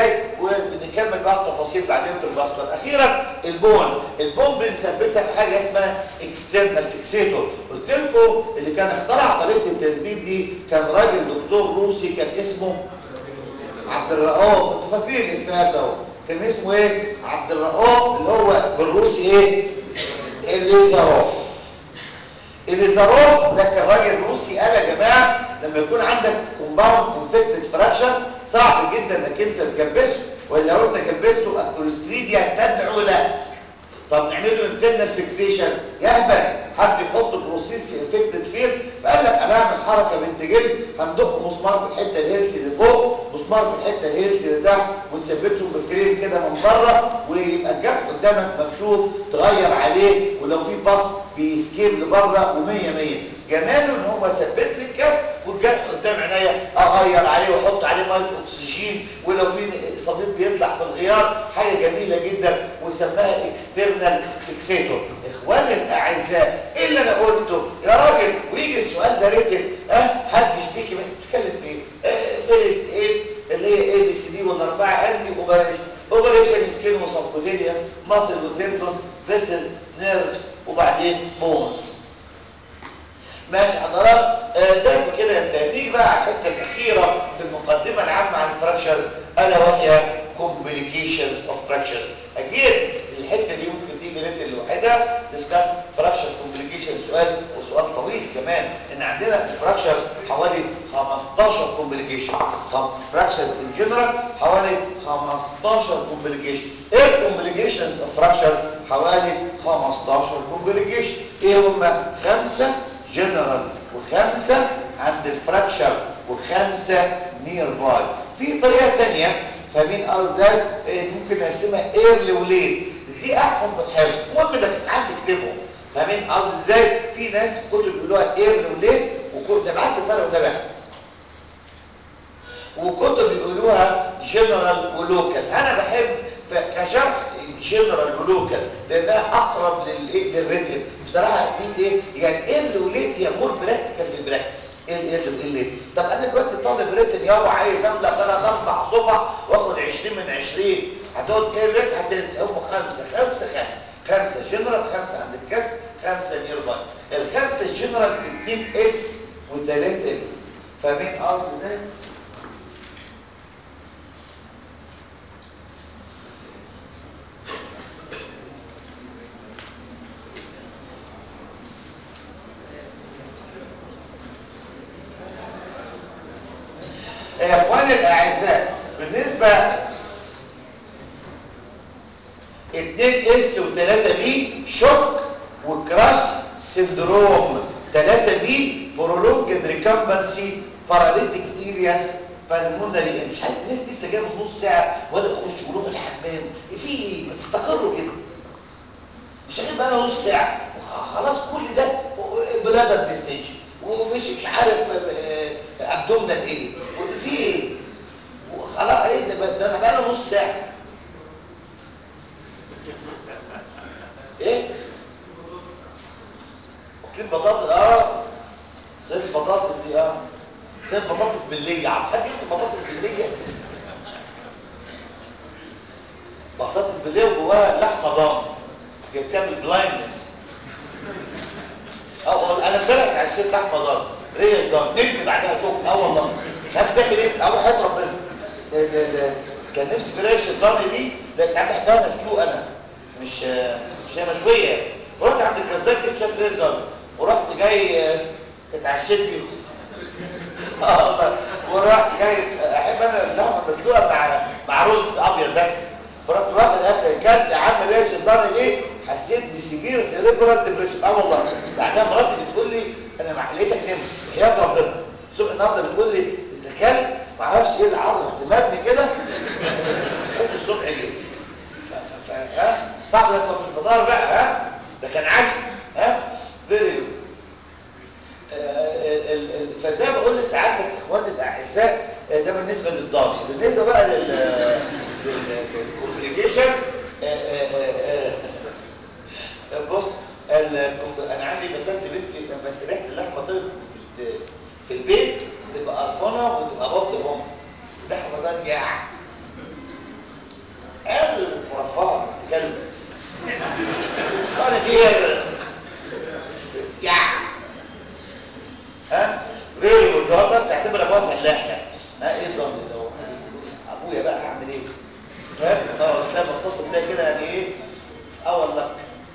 وبنكمل بقى التفاصيل بعدين في الباسكر اخيرا البون البون بنثبتها بحاجه اسمها اكسترنال فيكسيتور قلت لكم اللي كان اخترع طريقه التثبيت دي كان راجل دكتور روسي كان اسمه عبد الرؤوف انتوا فاكرين الفات ده كان اسمه ايه عبد الرؤوف اللي هو بالروسي ايه اليزاروف اليزاروف ده كان راجل روسي قال يا جماعه لما يكون عندك كومباوند كونفكتد فراكشر صعب جدا انك انت تكبسه ولا لو انت كبسته الكوليستريديا تدعو له طب نعمل له انترنال فيكسيشن يهبل حد يحط بروسيس انفكتد فين فقال لك انا هعمل حركه بنت جلد هندق مسمار في الحته الهيلثي اللي فوق مسمار في الحته الهيلثي اللي تحت ونثبتهم بفريم كده من بره ويبقى الجرح قدامك مكشوف تغير عليه ولو في باص بيسكيب لبره و100 100 جماله ان هو ثبت لي الكاس والجرح قدام عينيا اغير عليه واحط عليه ميه اكسجين ولو في صديد بيطلع في الغيار حاجه جميله جدا وسماها اكسترنال فيكسيتور اخواني الاعزاء ايه اللي انا قلته يا راجل ويجي السؤال ده ريتن ها حد يشتكي من بتتكلم في ايه آه فيرست ايد اللي هي اي بي سي دي والاربعه انتي اوبريشن اوبريشن سكين وسبكوتينيا ماسل وتندون فيسلز نيرفز وبعدين بونز ماشي حضرات آه ده كده انت نيجي بقى على الحته الاخيره في المقدمه العامه عن الفراكشرز الا وهي complications of fractures اكيد الحته دي ممكن تيجي ريت لوحدها ديسكاس فراكشر كومبليكيشن سؤال وسؤال طويل كمان ان عندنا الفراكشرز حوالي 15 كومبليكيشن فراكشرز ان جنرال حوالي 15 كومبليكيشن ايه الكومبليكيشنز اوف فراكشرز حوالي 15 كومبليكيشن ايه هم خمسه جنرال وخمسة عند الفراكشر وخمسة نير باي في طريقة تانية فاهمين ازاي ممكن نقسمها ايرلي وليت دي احسن في الحفظ المهم انك تتعدي تكتبهم فاهمين قصدي ازاي في ناس كتب بيقولوها ايرلي وليت وكتب ده بعد طارق وده بقى وكتب يقولوها جنرال ولوكال انا بحب كشرح جنرال ولوكال لانها اقرب للريتم بصراحه دي ايه يعني ايه اللي وليت هي مور براكتيكال في البراكتس ايه ايه اللي اللي طب انا دلوقتي طالب ريتن يابا عايز املى ثلاث اربع صفح واخد 20 من 20 هتقعد ايه الريت هتنسى هم خمسه خمسه خمسه خمسه جنرال خمسه عند الكسر خمسه نير باي الخمسه جنرال اثنين اس وثلاثه بي فاهمين قصدي ازاي؟ يا اخواني الاعزاء بالنسبه 2 اس و3 بي شوك وكراش سندروم 3 بي برولونجد ريكامبنسي باراليتيك ايرياس بالمونري مش عارف الناس لسه جايه من نص ساعه ولا يخش ويروح الحمام في ايه ما تستقروا كده مش هجيب انا نص ساعه خلاص كل ده بلادر ديستنشن ومش مش عارف ابدومنال ايه في ايه خلاص ايه ده ده انا بقى نص ساعه ايه اكلين بطاطس اه زي البطاطس دي اه زي البطاطس بالليه عم حد ياكل بطاطس بالليه بطاطس بالليه وجواها لحمه ضان هي بتعمل بلايندنس او انا امبارح عشان لحمه ضان ريش ضان نجم بعدها شغل اه والله كان بتعمل ايه اول حاجه ربنا كان نفسي في ريش الضان دي بس ساعات بحبها مسلوق انا مش مش هي مشويه رحت عند الجزار جبت شويه ريش ضان ورحت جاي اتعشيت بيهم اه والله ورحت جاي احب انا اللحمه المسلوقه مع مع رز ابيض بس فرحت واخد اكل كلت يا عم ريش الضان دي حسيت بسجير سيريبرال ديبريشن اه والله بعدها مراتي بتقول لي انا مع لقيتك نمت حياه ربنا الصبح النهارده بتقول لي انت كلت ما اعرفش ايه العضله اهتمامي كده صحيت الصبح ليه ف ها صعب لك في الفطار بقى ها ده كان عشاء ها فيري فزي ما بقول لسعادتك اخواني الاعزاء ده بالنسبه للضاني بالنسبه بقى لل للكومبليكيشن بص انا عندي فسدت بنتي لما ريحه اللحمه طلعت في البيت تبقى قرفانه وتبقى بط فم اللحمه ده يع وانا جاي يا ها غير النهارده بتعتبر ابوها فلاح يعني ها ايه الضمن ده ابويا بقى هعمل ايه فاهم اه تلاقي بصيت تلاقي كده يعني ايه اه والله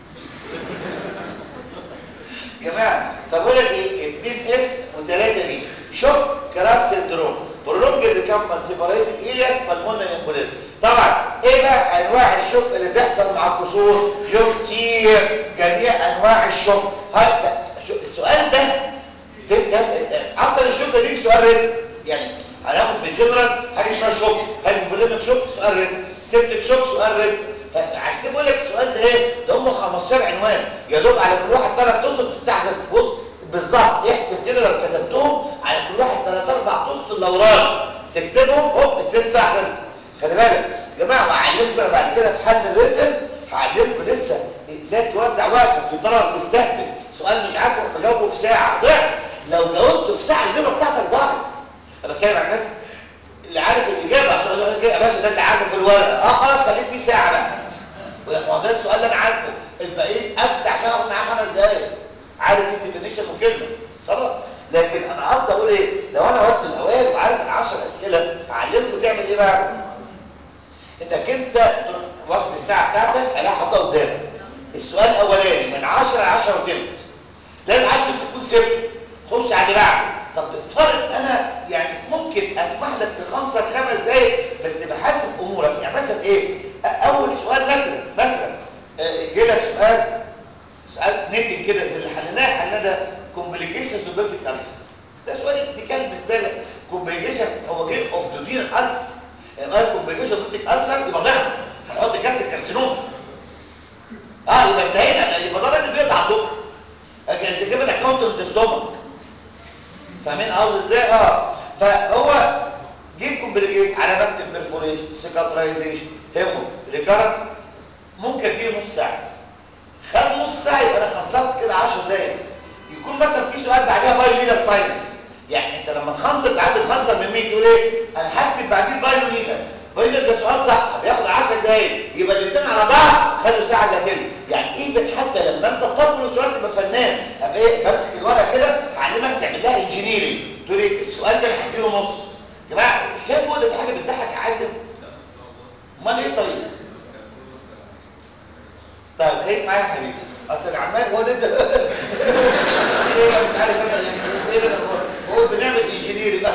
جماعه فبقول لك ايه 2 اس و3 بي شوك كراس سندروم برولونج ريكامبل سيبريتد الياس بالمونري امبوليزم طبعا ايه بقى انواع الشوك اللي بيحصل مع الكسور يوم كتير جميع انواع الشوك هل السؤال ده ده ده اصلا الشوك ده بيجي سؤال ريتم يعني هناخد في الجنرال حاجه اسمها شوك هايبوفوليميك شوك سؤال ريتم سيبتك شوك سؤال ريتم فعشان كده بقول لك السؤال ده ايه ده هم 15 عنوان يا دوب على كل واحد ثلاث اسطر بتتحسب بص بالظبط احسب كده لو كتبتهم على كل واحد ثلاث اربع اسطر لو راجل تكتبهم هوب التلت ساعه خلصت خلي بالك يا جماعه وهعلمكم انا بعد كده في حل الريتم هعلمكم لسه لا توزع وقتك في طلبه بتستهبل سؤال مش عارف تجاوبه في ساعه ضعف لو جاوبته في ساعه الاجابه بتاعتك ضاعت انا بتكلم عن الناس اللي عارف الاجابه عشان يقول لك يا باشا ده انت عارفه في الورقه اه خلاص خليك فيه ساعه بقى ما هو ده السؤال اللي انا عارفه الباقيين ابدع عشان اخد معاه خمس دقايق عارف ايه ديفينيشن وكلمه خلاص لكن انا قصدي اقول ايه لو انا وقت الاوائل وعارف ال 10 اسئله هعلمكم تعمل ايه بقى انك انت تروح واخد الساعه بتاعتك الاقي حاطها قدامك السؤال الاولاني من 10 ل 10 وثلث لازم 10 تكون سبته خش على اللي بعده طب فرض انا يعني ممكن اسمح لك تخنصر خمس دقايق بس تبقى حاسب امورك يعني مثلا ايه اول سؤال مثلا مثلا يجي لك سؤال سؤال نتن كده زي اللي حليناه حليناه ده كومبليكيشنز اوف بيبتيك السر ده سؤال ابتكاري بالنسبه لك كومبليكيشن هو جيم اوف دودين الالسر يعني قال كومبليكيشن اوف بيبتيك السر يبقى ضعف هنحط كاس الكارسينوم اه يبقى انتهينا يبقى ده راجل بيقطع الدفعه لكن زي كده اكونتنت ستومك فاهمين قصدي ازاي اه فهو جيت كومبليكيت على مكتب بيرفوريشن سيكاترايزيشن هيمو ريكارنت ممكن فيه نص ساعه خد نص ساعه يبقى انا خلصت كده 10 دقايق يكون مثلا في سؤال بعدها بايو ميدال ساينس يعني انت لما تخنصر تعال بتخنصر من مين تقول ايه انا هكتب بعدين بايو ميدال بايو ميدال ده سؤال صح بياخد 10 دقايق يبقى الاثنين على بعض خدوا ساعه الا تلت يعني ايه حتى لما انت تطبل السؤال تبقى فنان ابقى ايه بمسك الورقه كده هعلمك تعمل لها انجينيرنج تقول ايه السؤال ده انا هديله نص يا جماعه كام بوده في حاجه بتضحك يا عازم امال ايه طيب طيب خليك معايا يا حبيبي اصل عمال هو نزل ايه مش عارف انا ايه اللي انا بقول بنعمل انجينيرنج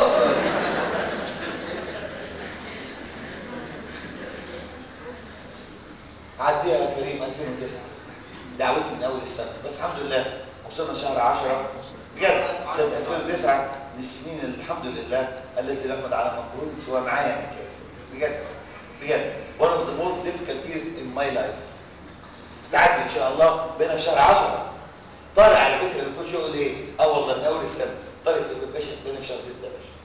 عديها يا كريم 2009 دعوتي من اول السنه بس الحمد لله وصلنا شهر 10 بجد سنه 2009 من السنين الحمد لله الذي لم يعد على مكروه سوى معايا مكياس بجد بجد one of the most difficult years in my life تعدي ان شاء الله بين شهر 10 طارق على فكره اللي كل شيء يقول ايه اه والله من اول السنه طارق يقول باشا بين في شهر 6 يا باشا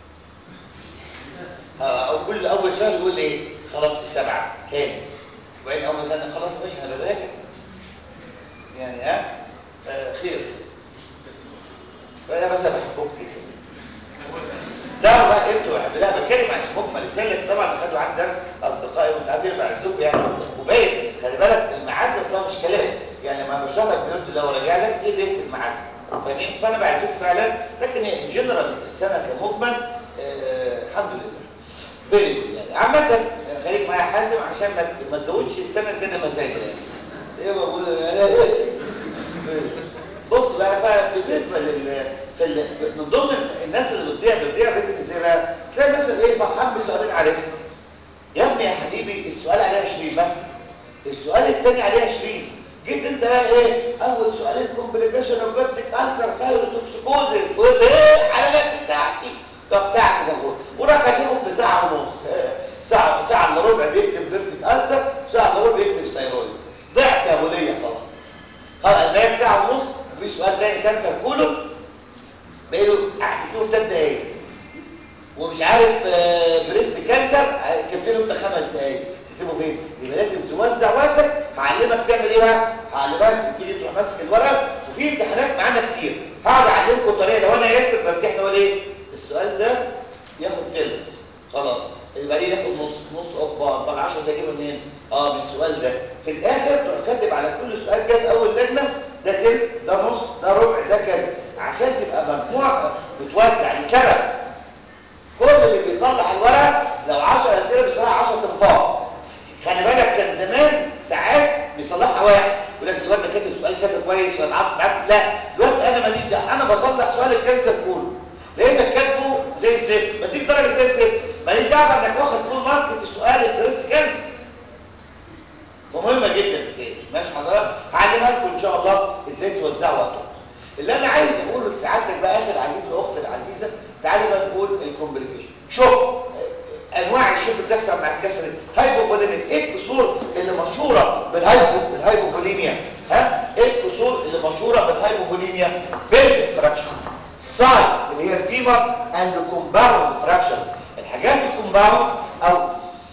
او كل اول شهر يقول ايه خلاص في سبعه هانت وبعدين اول سنه خلاص يا باشا انا براجع يعني ها آه خير فانا بس بحبك كده لا والله انتوا لا بتكلم عن المجمل رسالة طبعا خدوا عن درس اصدقائي وانت عارفين بعزكم يعني وباين خلي بالك المعز اصلا مش كلام يعني لما بشرح لك بيقول لو راجع لك ايه ديت المعز فاهمين فانا بعزك فعلا لكن ان جنرال السنه كمجمل آه الحمد لله فيري جود يعني عامه خليك معايا حازم عشان ما ما تزودش السنه زياده مزاجها يعني ايه بقول بص بقى فبالنسبه لل في ال... من ضمن الناس اللي بتضيع بتضيع ريتم ازاي بقى تلاقي مثلا ايه فرحان بسؤالين عارفهم يا ابني يا حبيبي السؤال عليه 20 مثلا السؤال الثاني عليه 20 جيت انت بقى ايه اول سؤالين كومبليكيشن اوف بيبتيك السر سايروتوكسيكوزيس وانت ايه حلالات بتاعتي طب بتاعتي ده هو وراح كاتبهم في ساعه ونص ساعه ساعه الا ربع بيكتب بيبتيك السر ساعه الا ربع يكتب ثايرويد ضعت يا ابو ليا خلاص خلاص بقيت ساعه ونص وفي سؤال تاني كانسر كله بقيله هتكتبه في ثلاث دقايق ومش عارف بريست كانسر سبت له انت خمس دقايق تكتبه فين يبقى لازم توزع وقتك هعلمك تعمل ايه بقى هعلمك تيجي تروح ماسك الورق وفي امتحانات معانا كتير هقعد اعلمكم طريقه لو انا ياسر بمتحن اقول ايه السؤال ده ياخد تلت خلاص يبقى ايه ياخد نص نص اوبا ولا 10 ده اجيبه منين اه من السؤال ده في الاخر تروح كاتب على كل سؤال كده في اول لجنه ده تلت ده نص ده ربع ده كذا عشان تبقى مجموعه بتوزع لسبب كل اللي بيصلح الورق لو 10 اسئله بيصلح 10 تنفار خلي بالك كان زمان ساعات بيصلحها واحد يقول لك الواد ده كاتب سؤال كذا كويس وانا عارف معاك لا دلوقتي انا ماليش دعوه انا بصلح سؤال الكانسر كله لقيتك كاتبه زي الزفت بديك درجه زي الزفت ماليش دعوه انك واخد فول مارك في سؤال البريست كانسر مهمه جدا الحكايه دي ماشي حضرتك هعلمها لكم ان شاء الله ازاي توزعوا وقتكم اللي انا عايز اقوله لسعادتك بقى اخي العزيز واختي العزيزه تعالي بقى نقول الكومبليكيشن شوف انواع الشوك اللي بتحصل مع الكسر هايبوفوليميك ايه الكسور اللي مشهوره بالهايبو بالهايبوفوليميا ها ايه الكسور اللي مشهوره بالهايبوفوليميا بيلفيك فراكشن سايد اللي هي الفيمر اند كومباوند فراكشنز الحاجات الكومباوند او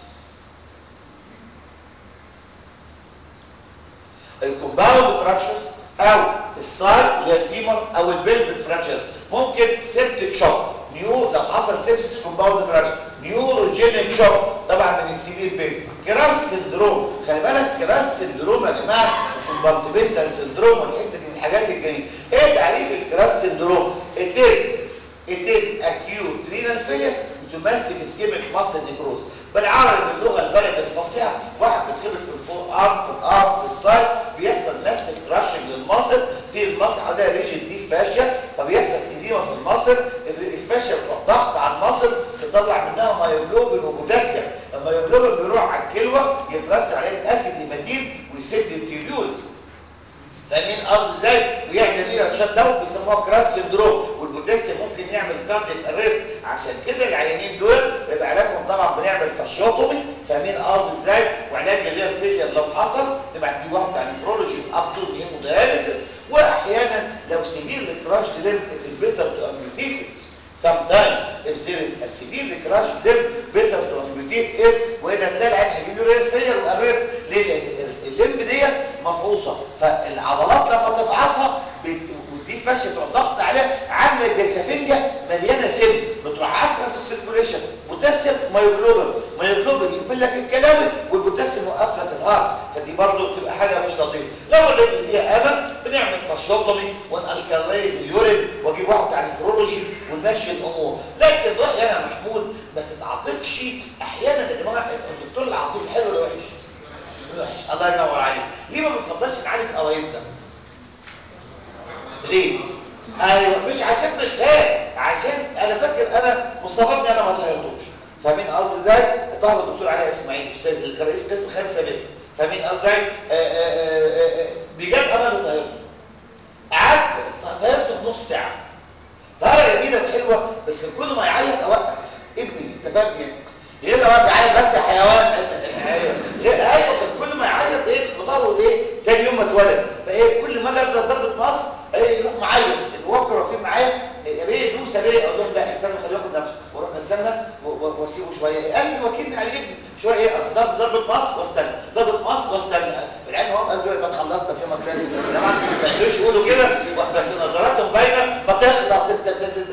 الكومباوند فراكشرز او السايد اللي هي الفيمر او البلفيك فراكشرز ممكن سيبتك شوك نيو لو حصل سيبسيس كومباوند فراكشر نيوروجينيك شوك طبعا من السيفير بين كراس سندروم خلي بالك كراس سندروم يا جماعه كومبارتمنتال سندروم والحته دي من الحاجات الجميله ايه تعريف الكراس سندروم it is it is acute renal failure تمثل اسكيميك ماسل نيكروز بالعربي باللغه البلد الفصيحه واحد بيتخبط في الفور ارم في الارم في السايد بيحصل ماسل كراشنج للماسل في الماسل عليها ريجن دي فاشيا فبيحصل اديمه في الماسل الفاشيا بتروح ضغط على الماسل تطلع منها مايوجلوبين وبوتاسيوم المايوجلوبين بيروح على الكلوه يترسب عليه الاسيد هيماتين ويسد التيبيولز فاهمين قصدي ازاي ويعمل ايه شات داون بيسموها كراس سندروم والبوتاسيوم ممكن يعمل كارديك اريست عشان كده العيانين دول بيبقى علاجهم طبعا بنعمل فاشيوتومي فاهمين قصدي ازاي وعلاج الريال فيلير لو حصل نبقى دي واحد بتاع نفرولوجي اب تو هيمودياليسيس واحيانا لو سيفير كراش ليمب it is better to amputate it sometimes if there is a severe crash limb better to amputate it والا تلاقي العين هيجيب له ريال فيلير وارست ليه لان الليمب ديت مفعوصه فالعضلات لما تفعصها ودي فشه تروح ضغط عليها عامله زي سفنجه مليانه سم بتروح عافره في السيركوليشن بوتاسيوم مايوجلوبين مايوجلوبين يقفل لك الكلاوي والبوتاسيوم يوقف لك الهارت فدي برضو بتبقى حاجه مش لطيفه لو اللي فيها امل بنعمل فاشوتومي ونالكاليز اليورين واجيب واحد بتاع نفرولوجي ونمشي الامور لكن رايي انا محمود ما تتعاطفش احيانا يا جماعه الدكتور العاطفي حلو ولا وحش؟ وحش الله ينور عليك ليه ما بنفضلش نعالج قرايبنا ليه ايوه مش عشان بنخاف عشان انا فاكر انا مصطفى ابني انا ما طهرتوش فاهمين قصدي ازاي طهر الدكتور علي اسماعيل استاذ اللي كان رئيس قسم خمسه بيه فاهمين قصدي ازاي بجد انا اللي طهرته قعدت طهرته في نص ساعه طهره جميله وحلوه بس كان كل ما يعيط اوقف ابني انت فاهم ايه ليه لو بيعيط بس يا حيوان ايوه ليه ايوه كان كل ما يعيط ايه بطاره ايه تاني يوم ما اتولد فايه كل ما اجي اضرب ضربه مصر ايه يروح معايا الوكر واقفين معايا يا بيه دوس يا بيه اقول لهم لا استنوا خليه ياخد نفسه واروح استنى واسيبه شويه قلبي وكلني على ابني شويه ايه ضرب ضربه مصر واستنى ضربه مصر واستنى في العلم هم قالوا ما تخلصنا في يوم تاني طبعا ما يقدروش يقولوا كده بس نظراتهم باينه ما تخلص انت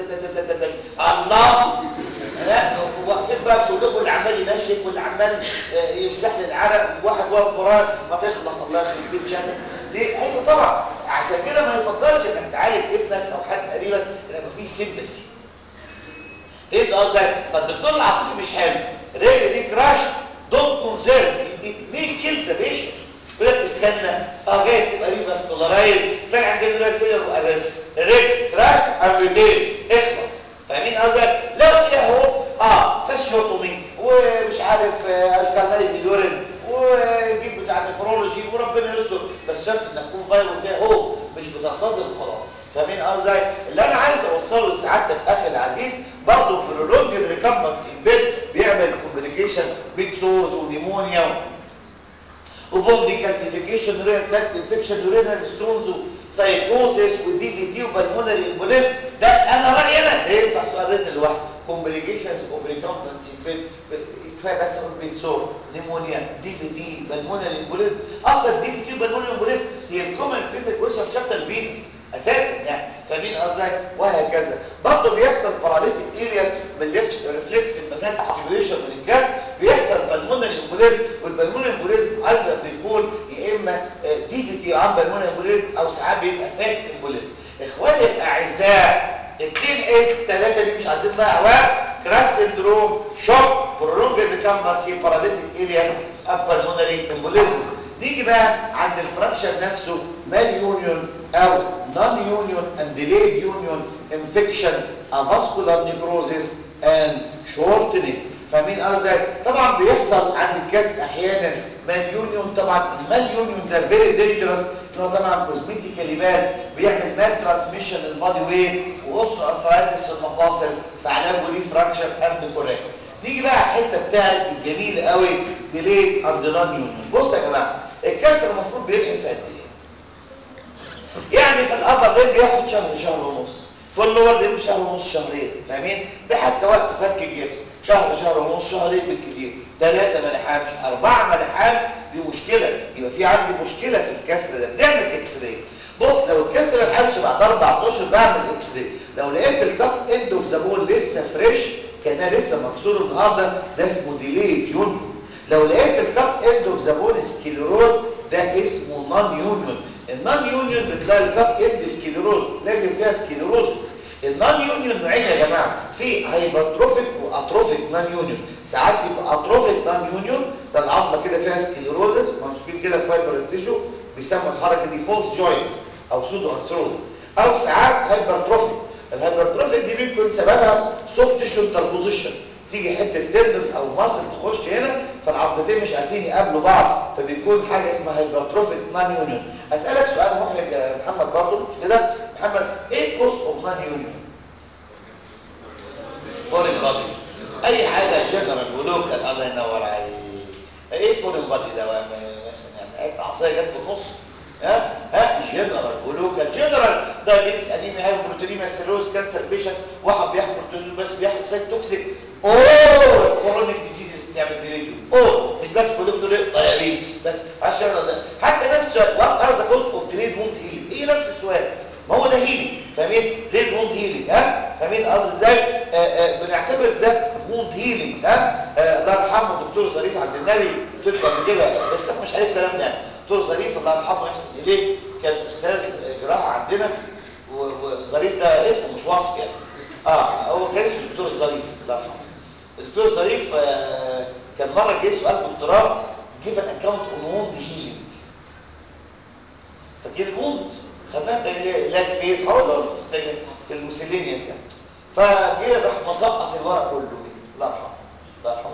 الله لا واقفين بقى كلكم اللي عمال ينشف واللي عمال يمسح لي العرق وواحد واقف وراك ما تخلص الله يخرب بيت شانك ليه ايوه طبعا عشان كده ما يفضلش انك تعالج ابنك او حد قريبك يبقى فيه سيمباسي فهمت قصدي فالدكتور العاطفي مش حلو رجل دي كراش دونت كونسيرن مين كيل ذا بيشنت يقول لك استنى اه جايز تبقى ريفاسكولارايز تلاقي عندنا ريال فيلر وارست رجل كراش امبيوتين اخلص فاهمين قصدي لو فيها اهو اه فاشيوتومي ومش عارف آه الكالنايز اليورين وجيب بتاع نفرولوجي وربنا يستر بس شرط انك تكون فايبر فيها اهو مش بتنتظم خلاص فاهمين قصدي اللي انا عايز اوصله لسعادتك اخي العزيز برضه برولونج ريكامبنسي بيت بيعمل كومبليكيشن بيت سورس ونيمونيا وبومدي كالسيفيكيشن رينال تراكت انفكشن ورينال ستونز وسايكوزيس ودي في دي وبالمونري امبوليس ده انا رايي انا ده ينفع سؤال ريتن لوحده كومبليكيشنز اوف ريكامبنسي بيت كفايه بس اقول بيت سور نيمونيا دي في دي بالمونري امبوليس اصلا دي في دي وبالمونري امبوليس هي الكومن كريتيك كويشن في شابتر فينس اساسا يعني فاهمين قصدي وهكذا برضه بيحصل باراليتيك ارياس بالليفت ريفلكس مسافه ستيميوليشن من الجسم بيحصل بالمونري امبوليزم والبالمونري امبوليزم ايضا بيكون يا اما دي في تي عن بالمونري امبوليزم او ساعات بيبقى فات امبوليزم اخواني الاعزاء 2 اس 3 دي مش عايزين نضيع وقت كراس سندروم شوك برولونج ريكامبانسي باراليتيك الياس بالمونري امبوليزم نيجي بقى عند الفراكشن نفسه مال يونيون او نون يونيون اند ديليد يونيون انفكشن افاسكولار نيكروزيس اند شورتنينج فاهمين قصدي طبعا بيحصل عند الكاس احيانا مال يونيون طبعا المال يونيون ده فيري دينجرس ان هو طبعا كوزميتيكالي بان بيعمل مال ترانسميشن للبادي ويت واوستو ارثرايتس في المفاصل فعلاجه دي فراكشر اند كوريكت نيجي بقى على الحته بتاعت الجميل قوي ديليت اند نون يونيون بصوا يا جماعه الكسر المفروض بيلحم في قد ايه يعني في الابر ليم بياخد شهر شهر ونص في اللور ليم شهر ونص شهرين فاهمين ده حتى وقت فك الجبس شهر شهر ونص شهرين بالكثير ثلاثه ما لحمش اربعه ما لحمش دي مشكله يبقى في عندي مشكله في الكسر ده بنعمل اكس راي بص لو الكسر الحبس بعد اربع اشهر بعمل اكس راي لو لقيت الكات اند اوف زبون لسه فريش كان لسه مكسور النهارده ده اسمه ديليت يونيون لو لقيت الكات اند اوف زبون سكيلروز ده اسمه نون يونيون النون يونيون بتلاقي الكات اند سكيلروز لازم فيها سكيلروز النون يونيون نوعين يا جماعه في هايبرتروفيك واتروفيك نون يونيون ساعات يبقى اتروفيك نون يونيون ده العظمه كده فيها سكيلروزس ممسوكين كده في فايبر تيشو بيسموا الحركه دي فولس جوينت او سودو ارثروزس او ساعات هايبرتروفيك الهايبرتروفيك دي بيكون سببها سوفت تيشو انتربوزيشن تيجي حته تندن او مصل تخش هنا فالعظمتين مش عارفين يقابلوا بعض فبيكون حاجه اسمها هايبرتروفيك نون يونيون اسالك سؤال محرج يا محمد برضه مش كده محمد ايه كوست اوف نون يونيون فورين بادي اي حاجه جنرال ولوكال الله ينور عليك ايه فورين بادي ده مثلا يعني حته عصايه جت في النص ها ها جنرال ولوكال جنرال دايابيتس انيميا هايبروتينيميا سيروز كانسر بيشنت واحد بياخد كورتيزون بس بياخد سايت توكسيك اوه كورونيك ديزيز تعمل فيديو اوه مش بس كلهم دول دايابيتس بس عشان ده حتى نفس السؤال وات ار ذا كوست اوف ديليد ووند هيلينج ايه نفس السؤال ما هو ده هيلينج فاهمين ليه ووند هيلينج ها فاهمين قصدي ازاي بنعتبر ده ووند هيلينج ها الله يرحمه دكتور ظريف عبد النبي قلت لكم قبل كده بس مش عليه الكلام ده دكتور ظريف الله يرحمه يحسن اليه كان استاذ جراحه عندنا وظريف ده اسمه مش وصف يعني اه هو كان اسمه الدكتور الظريف الله يرحمه الدكتور الظريف آه كان مره جه سؤال دكتوراه جيف ان اكونت اون ووند هيلينج فجه الووند خدناها لاج فيز هقول في في المسلينيوس يعني فجه راح مسقط الورق كله الله يرحمه الله يرحمه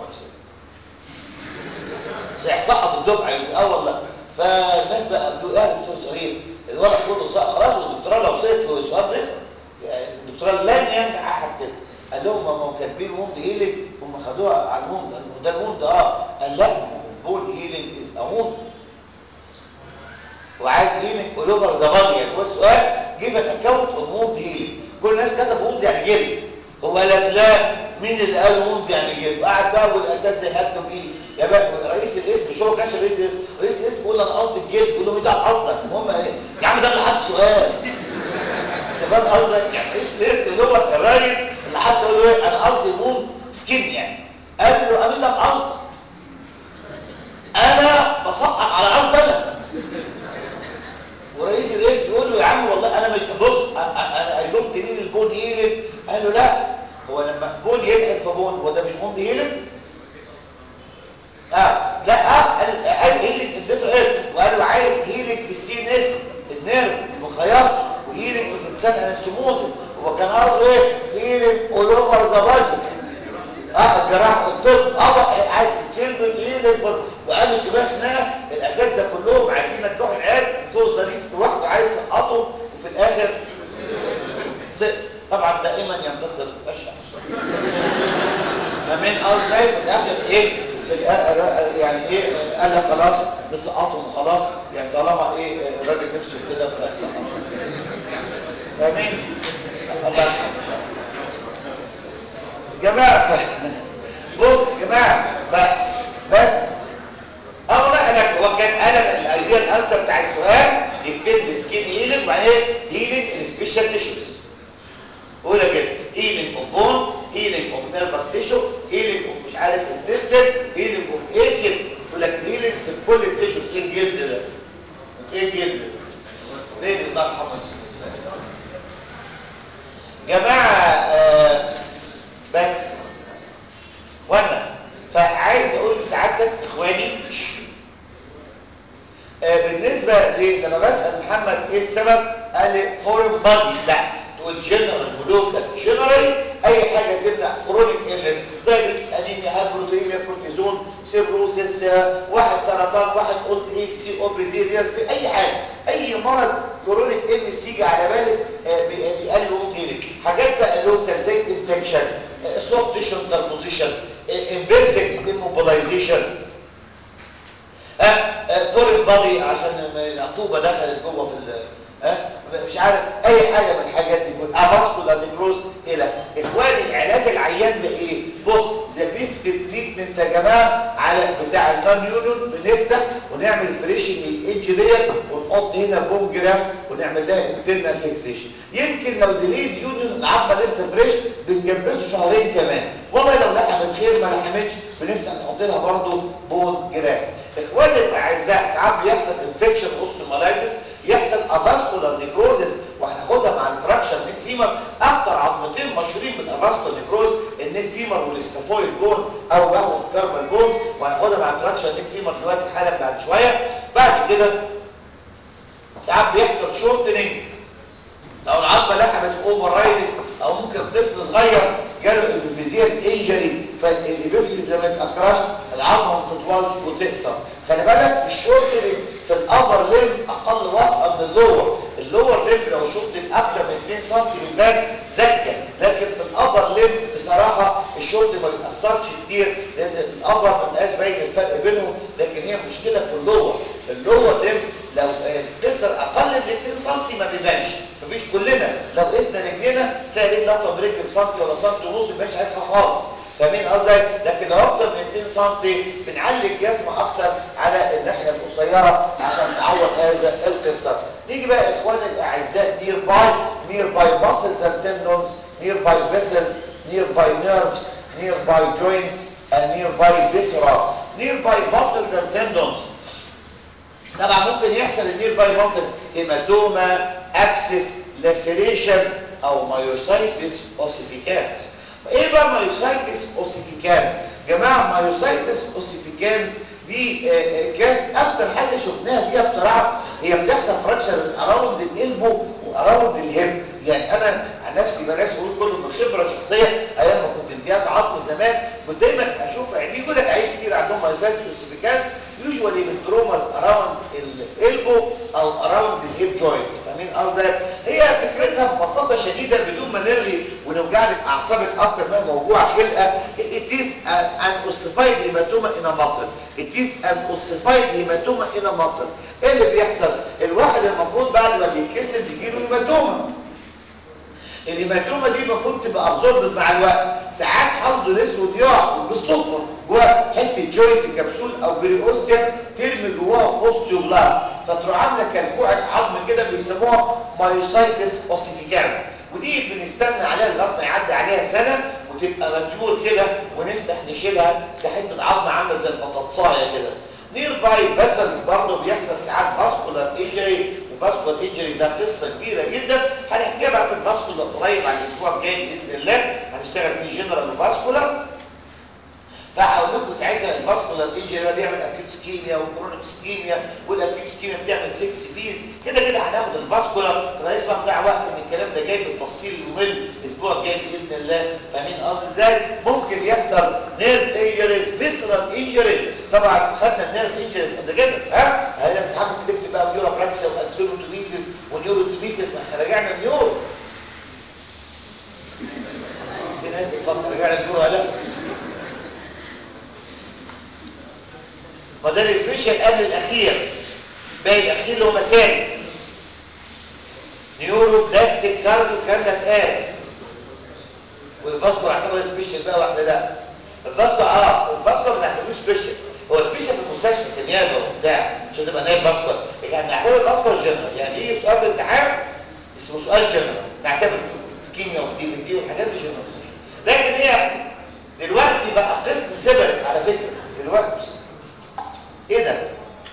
يا سقط الدفعه اه والله فالناس بقى قالوا ايه دكتور ظريف الورق كله سقط خلاص والدكتوراه لو سقط في سؤال رسم يعني الدكتوراه لن ينجح احد كده قال لهم ما هم كاتبين ووند هيلينج هم خدوها على الووند ده الووند اه قال لا البول هيلينج از ا ووند وعايز هيلينج اول اوفر ذا بادي يعني هو السؤال جيب ان اكونت اون ووند هيلينج كل الناس كتب ووند يعني جلد هو قال لك لا مين اللي قال ووند يعني جلد وقعد بقى والاساتذه يهدوا بايه يا بقى رئيس الاسم مش هو كانش رئيس الاسم رئيس الاسم بيقول انا قصدي الجلد يقول له مش ده قصدك المهم ايه يا عم ده اللي حد سؤال انت فاهم قصدك يعني رئيس الاسم اللي هو الرئيس اللي حد يقول له ايه انا قصدي ووند سكين يعني قال له انا ده قصدك انا بسقط على قصد انا ورئيس الاسم يقول له يا عم والله انا مش بص انا اي دونت مين البون هيلينج قال له لا هو لما بون يلحم في بون هو ده مش بون هيلينج اه لا اه قال قال هيلينج الديفرنت وقال له عايز هيلينج في السي ان اس النيرف المخيط وهيلينج في الانسان انستموزس هو كان قصده ايه هيلينج اول اوفر ذا بادي اه الجراح الطب اه عايز الكلمه هيلينج وقال الدماغ خناقه الاساتذه كلهم عايزين ينجحوا العيال دكتور ظريف لوحده عايز يسقطه وفي الاخر سقط طبعا دائما ينتصر البشع فمن قصدي في الاخر ايه في الآخر يعني ايه قال لك خلاص نسقطهم وخلاص يعني طالما ايه الراجل نفسه كده فسقط فاهمين الله يرحمه جماعه ف... بص يا جماعه بس بس او لا انا هو كان انا الايديا الانسر بتاع السؤال يكتب لي سكين هيلينج وبعدين هيلينج ان سبيشال تيشوز قولها كده هيلينج اوف بون هيلينج اوف نيرفس تيشو هيلينج اوف مش عارف انتستين هيلينج اوف ايه كده يقول لك هيلينج في كل التيشوز ايه الجلد ده ايه الجلد ده فين الله يرحمه جماعه آه بس, بس وانا فعايز اقول لسعادتك اخواني آه بالنسبه ل... لما بسال محمد ايه السبب قال لي فورين بادي لا تقول جنرال ولوكال جنرال اي حاجه تمنع كرونيك النس دايبيتس انيميا هايبروتينيا كورتيزون سيروسيس واحد سرطان واحد قلت ايه سي او بي دي في اي حاجه اي مرض كرونيك النس يجي على بالك آه بيقلل ومتينك حاجات بقى لوكال زي انفكشن سوفت تيشو انتربوزيشن امبيرفكت immobilization فورين بادي عشان العطوبه دخلت جوه في ها مش عارف اي حاجه من الحاجات دي كلها افاسكولار نيكروز الى اخواني علاج العيان ده ايه بص ذا بيست تريتمنت يا جماعه على بتاع النون يونيون بنفتح ونعمل فريشنج الايدج ديت ونحط هنا بون جراف ونعمل لها انترنال فيكسيشن يمكن لو ديليد يونيون العظمه لسه فريش بنجبسه شهرين كمان والله لو لحمت خير ما لحمتش بنفتح نحط لها برضه بون جراف اخواني الاعزاء ساعات بيحصل انفكشن اوستومالايتس يحصل افاسكولار نيكروزس وهناخدها مع الفراكشر نيك فيمر اكتر عظمتين مشهورين بالافاسكولار نيكروز النيك فيمر والسكافويد بون او واحده في الكاربال بونز وهناخدها مع الفراكشر نيك فيمر دلوقتي حالا بعد شويه بعد كده ساعات بيحصل شورتنينج لو العظمه لحمت في اوفر رايدنج او ممكن طفل صغير جاله الفيزيال انجري فالابيفيسيس لما يبقى كراش العظمه ما بتطولش وتقصر خلي بالك الشورتنج في الابر ليم اقل وطأة من اللور اللور ليم لو شورتنج اكتر من 2 سم بيبان زكه لكن في الابر ليم بصراحه الشورت ما بيأثرش كتير لان الابر ما بقاش باين الفرق بينهم لكن هي مشكله في اللور اللور ليم لو كسر اقل من 2 سم ما بيبانش مفيش كلنا لو قسنا رجلنا تلاقي رجل اطول برجل سم ولا سم ونص ما بيبانش حاجه خالص فاهمين قصدي لكن لو اكتر من 2 سم بنعلي الجزمه اكتر على الناحيه القصيره عشان تعوض هذا القصه نيجي بقى يا اخواني الاعزاء نير باي نير باي ماسلز اند تندونز نير باي فيسلز نير باي نيرفز نير باي جوينتس and nearby viscera nearby muscles and tendons طبعا ممكن يحصل النير باي ماسل هيماتوما ابسس لاسيريشن او مايوسايتس اوسيفيكانس ايه بقى مايوسايتس اوسيفيكانس جماعه مايوسايتس اوسيفيكانس دي كاس اكتر حاجه شفناها فيها بصراحه هي بتحصل فراكشر اراوند الالبو واراوند الهيب يعني انا عن نفسي بلاش اقول كله من خبره شخصيه ايام ما كنت امتياز عظم زمان كنت دايما اشوف عيني يقول لك عيال كتير عندهم مايوسايتس اوسيفيكانس يوجوالي من تروماز اراوند الالبو او اراوند الهيب جوينت فاهمين قصدي هي فكرتها ببساطه شديده بدون ما نرغي ونوجع لك اعصابك اكتر ما موجوع خلقه it is an ossified hematoma in a muscle it is an ossified hematoma in a muscle ايه اللي بيحصل الواحد المفروض بعد ما بيتكسر بيجيله هيماتوما الهيماتوما دي المفروض تبقى ابزوربد مع الوقت ساعات حظه الاسود يقع بالصدفه جوه حته جوينت كبسول او بريوستيم ترمي جواها اوستيوبلاست فتروح عامله كلكوعه عظم كده بيسموها مايوسايتس اوسيفيكانس ودي بنستنى عليها لغايه ما يعدي عليها سنه وتبقى ماتيور كده ونفتح نشيلها كحته عظم عامله زي البطاطسايه كده نير باي فيسلز برضه بيحصل ساعات فاسكولار انجري وفاسكولار انجري ده قصه كبيره جدا هنحكيها بقى في الفاسكولار قريب عن الاسبوع الجاي باذن الله هنشتغل فيه جنرال وفاسكولار فهقول لكم ساعتها الفاسكولار انجري ده بيعمل اكيوت سكيميا وكرونيك سكيميا والاكيوت سكيميا بتعمل 6 بيز كده كده هناخد الفاسكولار فبلاش بقى نضيع وقت ان الكلام ده جاي بالتفصيل الممل الاسبوع الجاي باذن الله فاهمين قصدي ازاي ممكن يحصل نيرف انجريز فيسرال انجريز طبعا خدنا النيرف انجريز قبل كده ها هنا في حاجه تكتب بقى نيورو براكسا واكسولوتوميسيس ونيورو توميسيس ما احنا رجعنا نيورو في ناس بتفكر رجعنا نيورو ولا ما ده السبيشال قبل الاخير باقي الاخير اللي هو مسائل نيورو بلاستيك كارديو الكلام ده اتقال والفاسكو يعتبر سبيشال بقى واحده لا الفاسكو اه الفاسكو ما نعتبروش سبيشال هو سبيشال في المستشفى كنيابه وبتاع عشان تبقى نايب فاسكو يعني نعتبر الفاسكو جنرال يعني يجي سؤال في الامتحان اسمه سؤال جنرال نعتبر سكيميا ودي في دي والحاجات دي جنرال لكن هي دلوقتي بقى قسم سيبرت على فكره دلوقتي ايه ده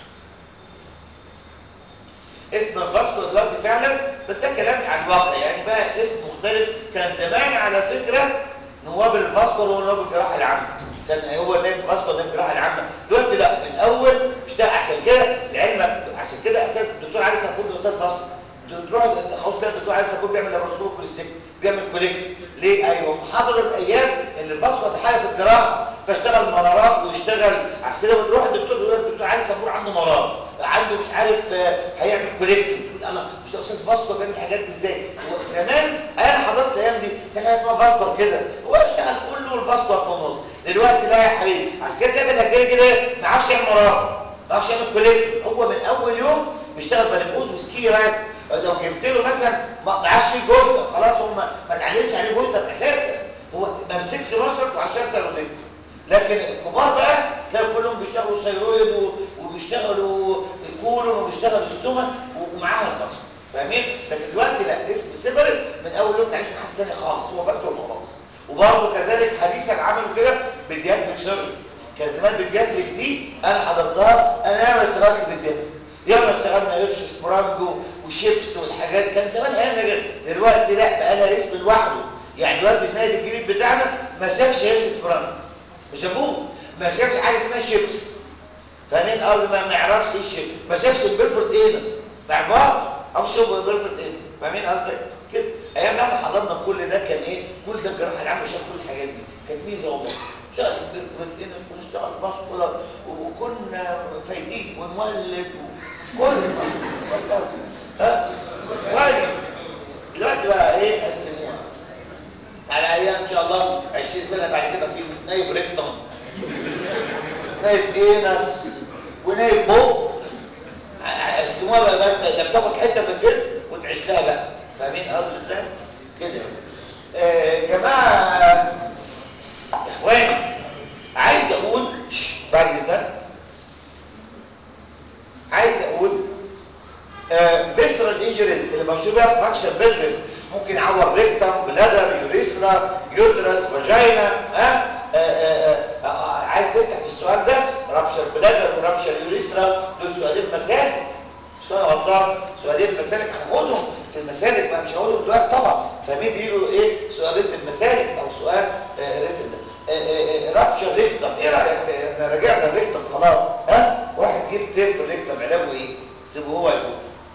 اسم الفاسكو دلوقتي فعلا بس ده كلام عن الواقع يعني بقى اسم مختلف كان زمان على فكره نواب الفاسكو هو نواب الجراحه العامه كان هو نائب فاسكو نائب الجراحه العامه دلوقتي لا من اول اشتغل عشان كده لعلمك عشان كده اساس الدكتور علي سبون استاذ فاسكو تروح خلاص تلاقي الدكتور علي سبون بيعمل لابروسكوب كوليستيك بيعمل كوليك ليه ايوه حضروا الايام اللي الفاسكو ده حاجه في الجراحه فاشتغل مرارات ويشتغل عشان كده بنروح الدكتور يقول لك الدكتور علي سبون عنده مرار عنده مش عارف هيعمل كوليكتور الله مش ده استاذ فاسكو بيعمل الحاجات دي ازاي هو زمان انا حضرت الايام دي كان حاجه اسمها فاسكو كده هو بيشتغل كله الفاسكو في النص دلوقتي لا يا حبيبي عشان كده كده كده كده ما عرفش يعمل مرار ما عرفش يعمل كوليكتور هو من اول يوم بيشتغل بلبوز وسكيني بس لو جبت له مثلا ما عادش فيه جويتر خلاص هو ما اتعلمش عليه جويتر اساسا هو ما مسكش مشرط وعشان سيروديك لكن الكبار بقى تلاقي كلهم بيشتغلوا سيرويد وبيشتغلوا كولون وبيشتغلوا ستوما ومعاها القصر فاهمين لكن دلوقتي لا اسم سيبرت من اول يوم تعرفش حاجه ثانيه خالص هو بس وخلاص وبرضه كذلك حديثا عملوا كده بيدياتريك سيرجري كان زمان بيدياتريك دي انا حضرتها انا ما اشتغلتش بيدياتريك ياما اشتغلنا قرش سبرانجو وشيبس والحاجات كان زمان ايامنا كده دلوقتي لا بقى لها اسم لوحده يعني دلوقتي النائب الجديد بتاعنا ما شافش قرش سبرانجو ما شافوه ما شافش حاجه اسمها شيبس فاهمين قصدي ما يعرفش ايه الشيبس ما شافش البيرفورد اينس ما يعرفهاش او شوف البيرفورد اينس فاهمين قصدي كده ايام ما احنا حضرنا كل ده كان ايه كل ده الجراحه العامه شاف كل الحاجات دي كانت ميزه والله شغل البيرفورد اينس ونشتغل ماسكولار وكنا فايتين ونولد كل ها وادي دلوقتي بقى ايه قسموها على ايام ان شاء الله 20 سنه بعد كده في نايب ريكتوم نايب اينس ونايب بو قسموها بقى, بقى انت لما تاخد حته في الجسم وتعيش لها بقى فاهمين قصدي ازاي كده آه جماعه اخواني عايز اقول بعد اذنك عايز اقول فيسترال انجريز اللي مشهور بيها فراكشر بيلفيس ممكن يعور ريكتم بلادر يوريثرا يوترس فاجينا ها عايز تفتح في السؤال ده رابشر بلادر ورابشر يوريثرا دول سؤالين مسالك مش انا غلطان سؤالين مسالك هناخدهم في المسالك ما مش هقولهم دلوقتي طبعا فمين بيقولوا ايه سؤال ريتم مسالك او سؤال ريتم ده رابشر ريكتم ايه رايك احنا رجعنا الريكتم خلاص ها واحد جيب تير في الريكتم علاجه ايه سيبه هو يقول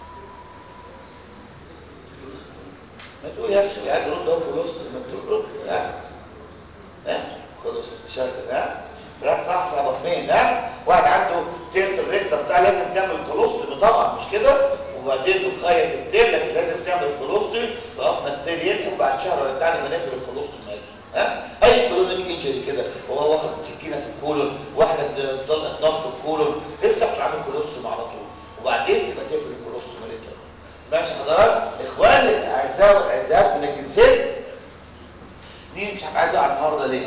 ما تقول يا اخي قاعد يرد اهو خلاص ما تقول رد ها ها خلاص مش هاتف ها راح صح صح ابو حميد ها واحد عنده تير في الريكتم بتاع لازم تعمل كولوستومي طبعا مش كده وبعدين بتخيط التير لكن لازم تعمل كولوستومي لغايه ما التير يلحم بعد شهر ولا بتاع ما نقفل الكولوستومي هيجي ها اي كولونيك انجري كده وهو واخد سكينه في الكولون واحد طلقت نار في الكولون تفتح وتعمل كولوستومي على طول وبعدين تبقى تقفل الكولوستومي ليتر ماشي حضرات اخواني الاعزاء والاعزاءات من الجنسين مين مش عارف عايز اقع النهارده ليه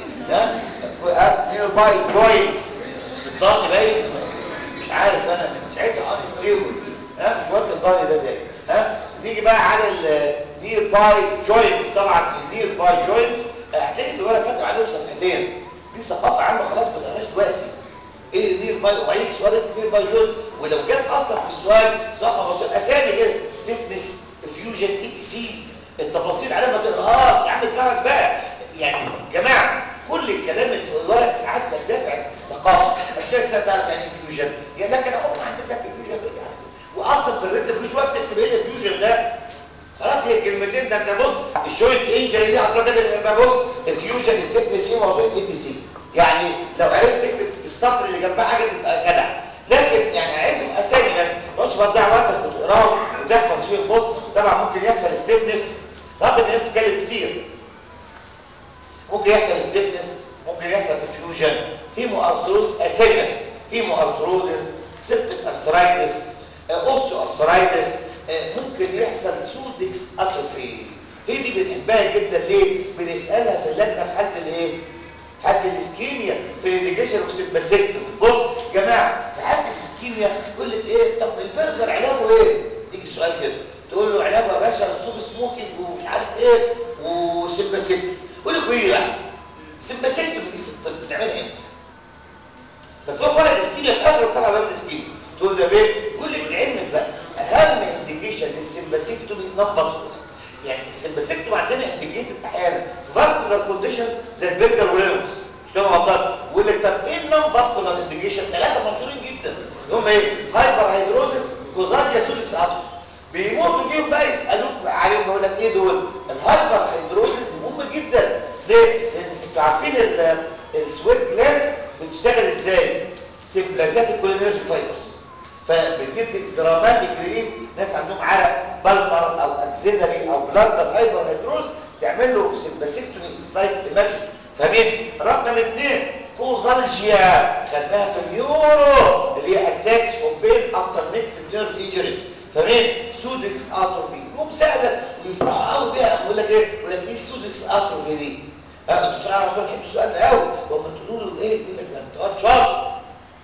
ها نير باي جوينتس الضغط باين مش عارف انا من ساعتها ان ستيبل ها مش واكل الضغط ده تاني ها نيجي بقى على النير باي جوينتس طبعا النير باي جوينتس هتلاقي في الورقه كاتب عليهم صفحتين دي ثقافه عامه خلاص ما تقراش دلوقتي ايه نير باي وبعدين سؤال نير باي جوينتس ولو جت اصلا في السؤال سؤال 15 اسامي كده ستيفنس فيوجن اي تي سي التفاصيل عليها ما تقراهاش يا عم دماغك بقى يعني جماعه كل الكلام اللي في الورق ساعات بتدافع الثقافه اساسا تعرف يعني ايه فيوجن يعني لكن عمرنا عندنا لك فيوجن ده يعني واصلا في الريتم مفيش وقت تكتب ايه الفيوجن ده خلاص هي الكلمتين ده انت بص الجوينت انجري دي هتروح كده يبقى بص فيوجن ستيفنس سي موضوع اي تي سي يعني لو عرفت تكتب في السطر اللي جنبها حاجه تبقى جدع لكن يعني عايزهم اسامي بس مش بتضيع وقتك وتقراه وتحفظ فيه البص طبعا ممكن يحصل ستيفنس رغم الناس بتتكلم كتير ممكن يحصل ستيفنس ممكن يحصل افيوجن هيمو ارثروز اسامي بس هيمو ارثروزس سيبتيك ارثرايتس اوستو ارثرايتس ممكن يحصل سودكس اتروفي هي دي بنحبها جدا ليه بنسالها في اللجنه في حاله الايه حالة الاسكيميا في الانديكيشن اوف سيمباسيكتوم بص جماعه في حالة الاسكيميا يقول لك ايه طب البرجر علاجه ايه يجي السؤال كده تقول له علاجه يا باشا ستوب سموكينج ومش عارف ايه وسيمباسيكتوم قول لك ايه بقى سمباسيكتومي دي في الطب بتعملها امتى مكتوب ورق الاسكيميا في اخر صفحه باب الاسكيميا تقول ده بيه يقول لك لعلمك بقى اهم انديكيشن للسمباسيكتومي نمبر يعني السمباسيكتومي عندنا انديكيتد احيانا في فاسكولار كونديشنز زي البرجر ورينوس مش كده غلطان يقول لك طب ايه النون فاسكولار انديكيشن ثلاثه مشهورين جدا هم ايه هايبر هيدروزس كوزاديا سودكس اتوم بيموتوا فيهم بقى يسالوك عليهم يقول لك ايه دول الهايبر هيدروزس مهم جدا ليه لان انتوا عارفين السويت جلاندز بتشتغل ازاي سيمبلازات الكولينيرجيك فايبرز فبتدي دراماتيك ريليف ناس عندهم عرق بالمر او اكسيلري او بلانتر هايبر هيدروز تعمل له سيمباسيكتومي ستايك ايماجن فاهمين رقم اثنين كوزالجيا خدناها في النيورو اللي هي اتاكس اوف بين افتر ميكس نيرف انجريز فاهمين سودكس اتروفي يقوم سالك ويفرحوا قوي بيها يقول لك ايه يقول لك ايه السودكس اتروفي دي ها الدكتور عارف بحب السؤال ده قوي لما تقولوا له ايه يقول لك ده انت واد شاطر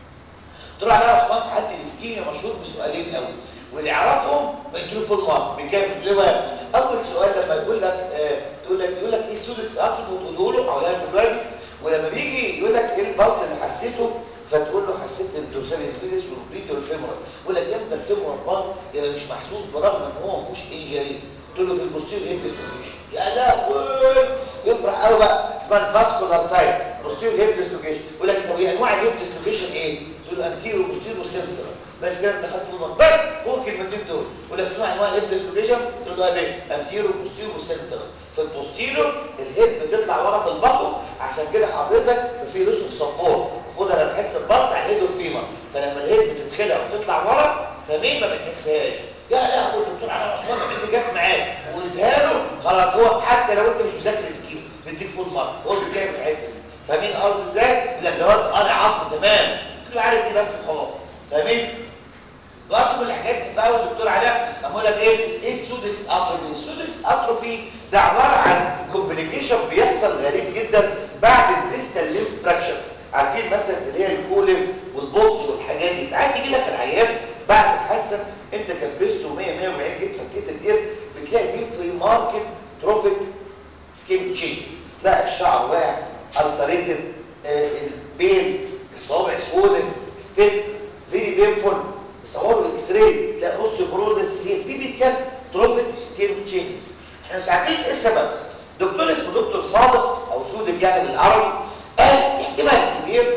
دكتور علاء عثمان في حد الاسكيميا مشهور بسؤالين قوي واللي يعرفهم بيديله فول مارك بكام ليه بقى اول سؤال لما يقول لك آه تقول لك يقول لك ايه السودكس اتروفي وتقوله له او يعني دلوقتي ولما بيجي يقول لك ايه البلط اللي حسيته فتقول له حسيت الدورسال البيدس والبريتي والفيمورال يقول لك امتى الفيمورال بلط يبقى مش محسوس برغم ان هو ما فيهوش انجري تقول له في البوستيريور هيب ديسلوكيشن يا لهوي يفرح قوي بقى اسمها الفاسكولار سايت بوستيريور هيب ديسلوكيشن يقول لك طب هي انواع الهيب ديسلوكيشن ايه تقول له انتيرو بوستيريور سنترال بس كده انت خدت فول بس هو الكلمتين دول يقول لك اسمع انواع الهيب ديسلوكيشن تقول له ايه انتيرو بوستيريور سنترال في البوستيريور الهيب بتطلع ورا في البطن عشان كده حضرتك في لوس اوف سبورت المفروض انا بحس البلس على الهيد والفيمر فلما الهيد بتتخلع وتطلع ورا فمين ما بتحسهاش يا لهوي الدكتور علي عثمان اللي جت معاه وقلتها له خلاص هو حتى لو انت مش مذاكر سكيم بيديك فول مارك هو اللي جاي في الحته دي فاهمين قصدي ازاي؟ يقول لك ده واد قاري عظم تمام كل عارف دي بس وخلاص فاهمين؟ برضه من الحاجات اللي بقى الدكتور علاء اقول لك ايه ايه السودكس اتروفي السودكس اتروفي ده عباره عن كومبليكيشن بيحصل غريب جدا بعد الديستال ليمف فراكشر عارفين مثلا اللي هي الكوليف والبوتس والحاجات دي ساعات يجي لك العيان بعد الحادثه انت كبسته 100 140 جيت فكيت الجبس بتلاقي دي في ماركت تروفيك سكين تشينج تلاقي الشعر واقع السريتد آه البين الصوابع سودة ستيف فيري بينفول تصوروا اكس راي تلاقي اوستيوبروزس هي تيبيكال تروفيك سكين تشينجز احنا مش عارفين ايه السبب دكتور اسمه دكتور صادق او سودك يعني بالعربي قال احتمال كبير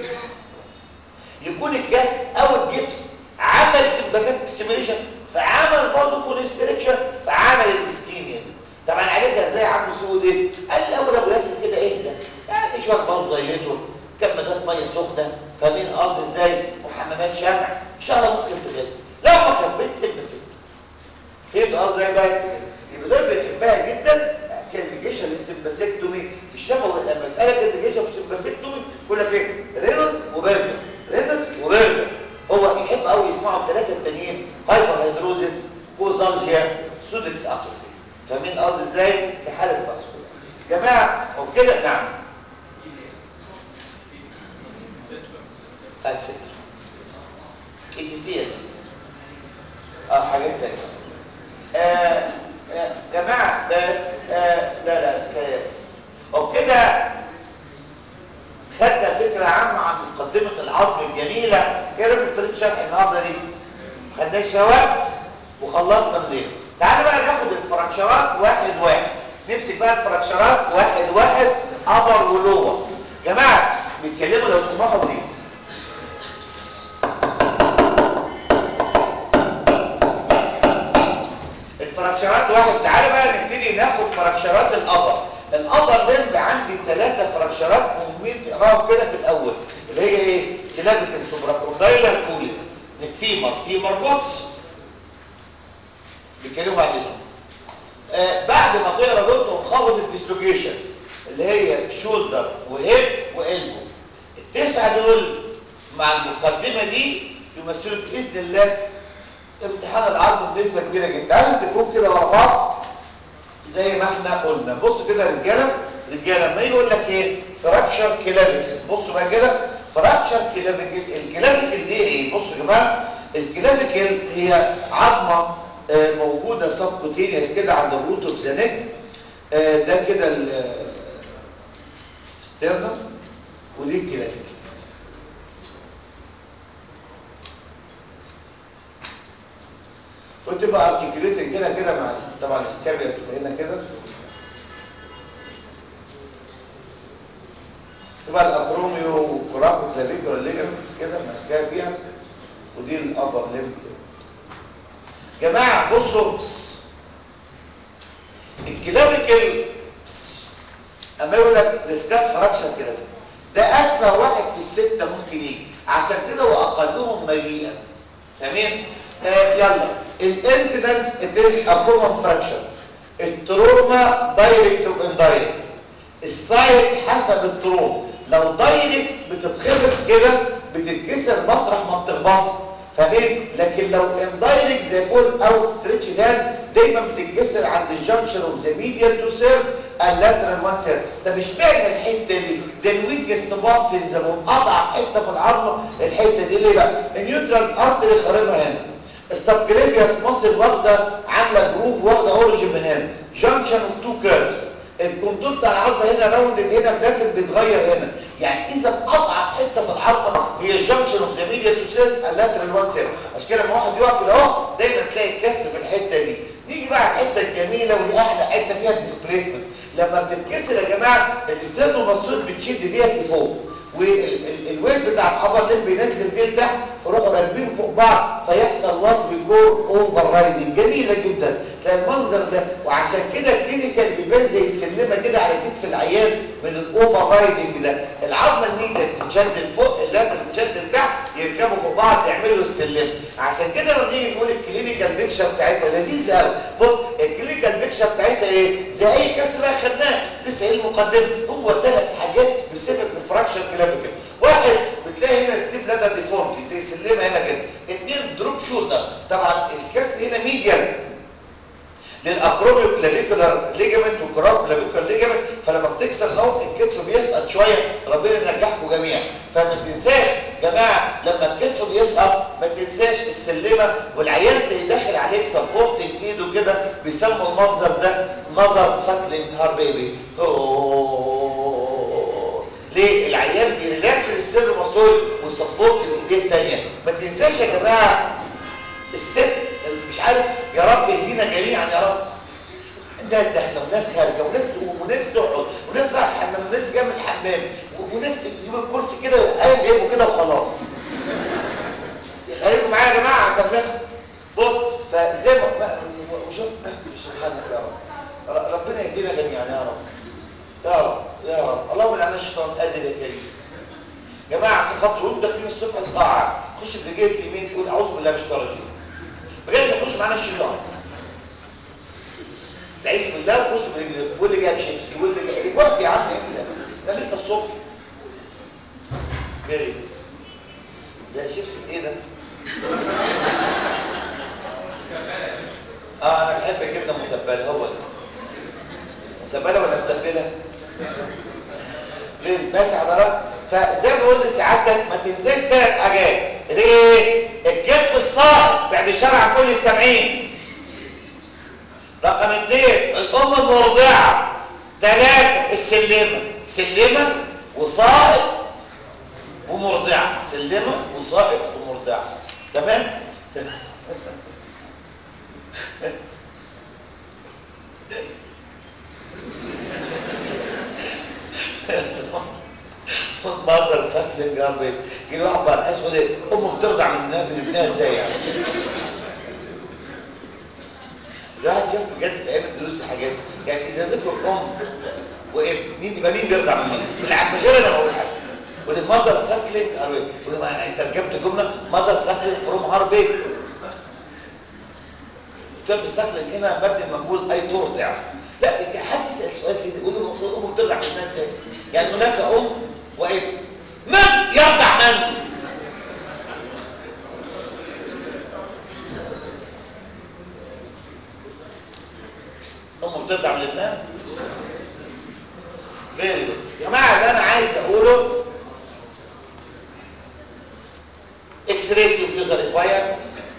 يكون الكاست او الجبس عمل سمباثيك ستيميليشن فعمل بازو كونستريكشن فعمل الاسكيميا دي طبعا عالجها ازاي يا عم سودي قال لي اول ابو ياسر كده اهدى يعني شويه بازو دايليتور كمادات ميه سخنه فاهمين قصدي ازاي وحمامات شمع ان شاء الله ممكن تخف لو ما خفيت سمباثيك فهمت قصدي ازاي بس يبقى دول بنحبها جدا كانديكيشن للسمباسيكتومي في الشفوي لما اسالك كانديكيشن في السمباسيكتومي يقول لك ايه رينولد وبيرجر رينولد وبيرجر هو يحب قوي يسمعوا الثلاثه التانيين هايبر هيدروزيس كوزالجيا سودكس اتروفي فاهمين قصدي ازاي في حاله فاسكولار جماعه وبكده نعم اتسترا اي تي سي اه حاجات ثانيه آه جماعة بس آه لا لا كلام وبكده خدنا فكرة عامة عن مقدمة العظم الجميلة ايه رأيك في طريقة شرح النهارده دي؟ خدناش وقت وخلصنا الليل تعالوا بقى ناخد الفراكشرات واحد واحد نمسك بقى الفراكشرات واحد واحد ابر ولور جماعة بيتكلموا لو تسمحوا بليز الفراكشرات واحد تعالى بقى نبتدي ناخد فراكشرات الابر الابر لمب عندي ثلاثه فراكشرات مهمين تقراهم كده في الاول اللي هي ايه كلافيكال سوبراكوندايلر كوليس فيمر فيمر بوتس بيتكلموا عليهم آه بعد ما تقرا دول تقوم خابط الديسلوكيشن اللي هي شولدر وهيب والبو التسعه دول مع المقدمه دي يمثلوا باذن الله امتحان العظم بنسبه كبيره جدا تعالوا نكتبهم كده ورا بعض زي ما احنا قلنا بص كده رجاله رجاله ما يقول لك ايه فراكشر كلافيكل بصوا بقى كده فراكشر كلافيكل الكلافيكل دي ايه بصوا يا جماعه الكلافيكل هي عظمه آه موجوده سبكوتينيوس كده عند الروت اوف ذا نيك آه ده كده ستيرنم ودي الكلافيكل وتبقى ارتكيوليتد كده كده مع طبعا السكابيا بتبقى هنا كده تبقى الاكروميو والكورابو كلافيكولا ليجمنتس كده ماسكاها فيها ودي الابر ليم كده جماعه بصوا بس. الكلافيكل بس. اما يقول لك ديسكاس فراكشن كلافيكل ده ادفع واحد في السته ممكن يجي عشان كده هو اقلهم مجيئا تمام آه يلا الانسيدنس اتز ا كومن فراكشن التروما دايركت واندايركت السايت حسب التروما لو دايركت بتتخبط كده بتتكسر مطرح ما بتخبط فاهمين لكن لو اندايركت زي فول اوت ستريتش دان دايما بتتكسر عند الجنكشن اوف ذا ميديال تو سيرز اللاترال وان سير ده مش معنى الحته دي ده الويكست بارت زي اضعف حته في العظمه الحته دي ليه بقى النيوترال ارتري خارمها هنا السبكليفيوس مصر واخده عامله جروف واخده اوريجن من هنا جنكشن اوف تو كيرفز الكونتور بتاع العظمه هنا راوندد هنا فلاتن بيتغير هنا يعني اذا اضعف حته في العظمه هي الجنكشن اوف ذا ميديال تو سيرز اللاترال وان سير عشان كده لما واحد يقف كده اهو دايما تلاقي الكسر في الحته دي نيجي بقى على الحته الجميله ودي احلى حته فيها الديسبليسمنت لما بتتكسر يا جماعه الاسترنوماستويد بتشد ديت لفوق والويل بتاع الابر ليب بينزل دي لتحت فروحوا راكبين فوق بعض فيحصل وات بيكور اوفر رايدنج جميله جدا تلاقي المنظر ده وعشان كده كلينيكال بيبان زي السلمه كده على كتف العيان من الاوفر رايدنج ده العظمه الميديا بتتشد لفوق اللاتر بتتشد لتحت يركبوا فوق بعض يعملوا السلم عشان كده لما نيجي نقول الكلينيكال بيكشر بتاعتها لذيذه قوي بص الكلينيكال بيكشر بتاعتها ايه زي اي كسر بقى خدناه لسه ايه المقدمه هو ثلاث حاجات سبيسيفيك للفراكشر كلافيكل واحد بتلاقي هنا ستيب لادر ديفورمتي زي سلمه هنا كده اثنين دروب شولدر طبعا الكسر هنا ميديال للاكروميو كلافيكولار ليجامنت والكراب كلافيكولار ليجامنت فلما بتكسر اهو الكتف بيسقط شويه ربنا ينجحكم جميعا فما تنساش يا جماعه لما الكتف بيسقط ما تنساش السلمه والعيان تلاقي داخل عليك سبورتنج ايده كده بيسموا المنظر ده مظر ساكلينج هار بيبي ليه العيان بيريلاكس السر مستول ويسبورت بايديه الثانيه ما تنساش يا جماعه الست مش عارف يا رب يهدينا جميعا يا رب ناس داخله وناس خارجه وناس تقوم وناس تقعد وناس رايح الحمام وناس جنب الحمام وناس تجيب الكرسي كده وقايم جايبه كده وخلاص خليكم معايا يا جماعه عشان ناخد بص فزي ما وشوف سبحانك يا رب ربنا يهدينا جميعا يا رب يا رب يا رب اللهم لعنا الشيطان قادر يا كريم يا جماعه عشان خاطر وانتوا داخلين الصبح القاعه خش برجلك اليمين تقول اعوذ بالله من الشيطان الرجيم بجد يخش معانا الشيطان استعيذ بالله وخش برجلك واللي جاب شيبسي واللي جاب وقت يا عم املا ده لسه الصبح ميري ده شيبسي ايه ده اه انا بحب الجبنه متبله هو ده متبله ولا متبله ليه ماشي حضرتك فزي ما قلت لسعادتك ما تنساش ثلاث حاجات ليه الكتف الصاعد بعد الشرع كل السبعين رقم اثنين الام المرضعه ثلاثه السلمه سلمه وصائد ومرضعه سلمه وصائد ومرضعه تمام تمام منظر ساكلينج يا ربي يجي واحد بقى الحس يقول ايه امه بترضع من من ابنها ازاي يعني الواحد شاف بجد في ايام الدروس دي حاجات يعني اذا ذكر ام وابن مين يبقى مين بيرضع من مين بالعكس غير انا بقول حاجه ودي ماذر ساكلينج هاربي ودي ما انت ترجمت جمله ماذر ساكلينج فروم هاربي كان ساكلينج هنا مبني المقول اي ترضع لا حد يسال سؤال زي ده يقول له امه بترضع من ابنها ازاي يعني هناك ام وابن من يرضع من ام بترضع من ابنها فيري جود يا جماعه اللي انا عايز اقوله اكس راي تو فيوزر ريكوايرد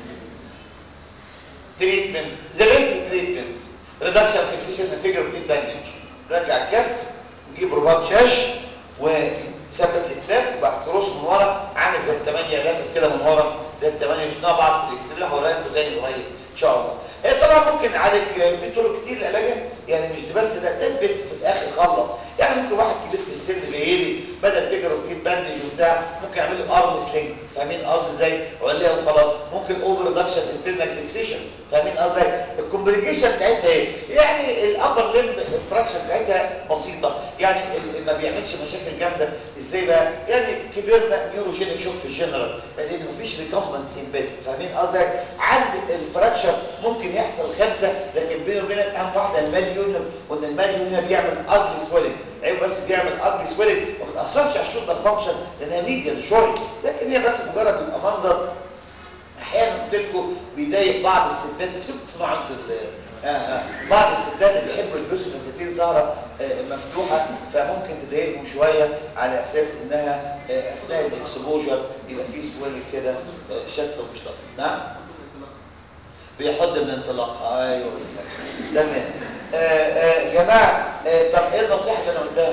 تريتمنت ذا بيست تريتمنت ريدكشن فيكسيشن فيجر بليد باندج رجع الكسر نجيب رباط شاش وثبت الاكتاف وبقى كروس من ورا عامل زي الثمانيه لافف كده من ورا زي الثمانيه شفناها بعض في الاكس راي هوريكم تاني قريب ان شاء الله هي طبعا ممكن نعالج في طرق كتير لعلاجها يعني مش بس ده ده البيست في الاخر خلص يعني ممكن واحد كبير في السن غيري بدل فكره في ايد باندج وبتاع ممكن يعمل له ارم سلينج فاهمين قصدي ازاي ولا وخلاص ممكن اوفر ريدكشن انترنال فيكسيشن فاهمين قصدي ازاي الكومبليكيشن بتاعتها ايه يعني الابر ليمب فراكشن بتاعتها بسيطه يعني ما بيعملش مشاكل جامده ازاي بقى يعني كبرنا نيوروجينيك شوك في الجنرال لان مفيش ريكومبنس امبيد فاهمين قصدي عند الفراكشن ممكن يحصل خمسه لكن بيني وبينك اهم واحده الماليون وان الماليون هنا بيعمل اجلي سويلنج عيب بس بيعمل اجلي سويلنج وما بتاثرش على الشولدر فانكشن لانها ميديال شويه لكن هي بس مجرد بيبقى منظر احيانا قلت لكم بيضايق بعض الستات نفسكم تسمعوا انتوا آه آه. بعض الستات اللي بيحبوا يلبسوا فساتين زهره آه مفتوحه فممكن تضايقهم شويه على اساس انها اثناء الاكسبوجر يبقى فيه سويل كده شكله مش لطيف نعم بيحد من انطلاق ايوه تمام جماعه طب ايه النصيحه اللي انا قلتها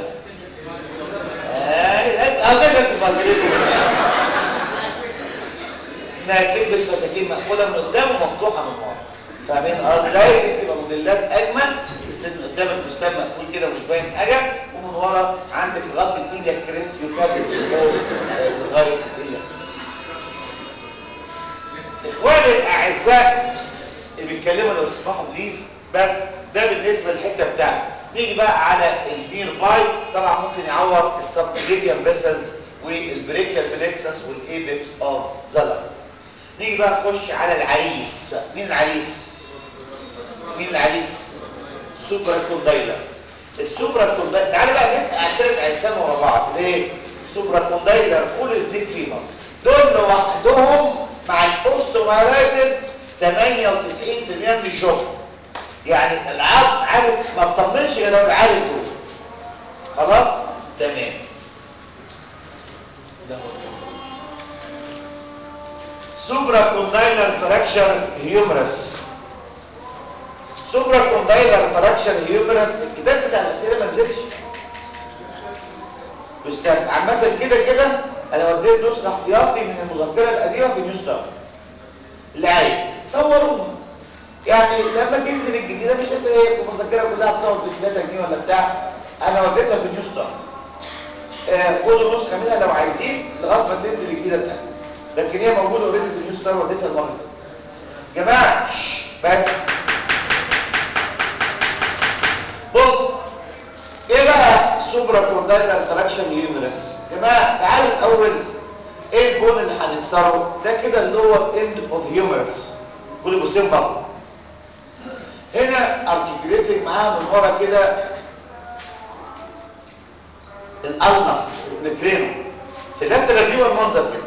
ايوه اقول لك تفكركم انها تلبس فساتين مقفوله من قدام ومفتوحه من ورا فاهمين ازاي دي بتبقى موديلات اجمل بس ان قدام الفستان مقفول كده ومش باين حاجه ومن ورا عندك لغايه الايليا كريست يكاد اكسبوز لغايه الايليا اخواني الاعزاء اللي بيتكلموا لو تسمحوا بليز بس ده بالنسبه للحته بتاعتي نيجي بقى على النير باي طبعا ممكن يعور السبكليفيان فيسلز والبريكال فليكسس والايبكس اوف زلر نيجي بقى نخش على العريس مين العريس مين العريس سوبرا كوندايلر السوبرا كوندايلر تعالى بقى نعترف عرسان ورا بعض ليه سوبرا كوندايلر فول سنيك فيمر دول لوحدهم مع الاوستومايلايتس 98% من الشغل يعني العظم عارف ما تطمنش غير لو عارف دول خلاص تمام ده سوبرا كوندايلر فراكشر هيومرس سوبرا كوندايلر فراكشر هيومرس الكتاب بتاع الاسئله ما نزلش بالظبط عامه كده كده انا وديت نسخه احتياطي من المذكره القديمه في نيو ستار اللي عايز صوروها يعني لما تنزل الجديده مش هتلاقي المذكره كلها تصور ب 3 جنيه ولا بتاع انا وديتها في نيو ستار آه خدوا نسخه منها لو عايزين لغايه ما تنزل الجديده بتاعتها لكن هي موجوده اوريدي في النيو ستار وديتها المره اللي جماعه بس بص ايه بقى سوبرا كوندايلر فراكشن هيومرس جماعه تعالوا الاول ايه البون اللي هنكسره ده كده اللور اند اوف هيومرس قولوا بصين بقى هنا ارتكيوليتنج معاها من ورا كده الالنا الكرينو في اللاترال فيو المنظر كده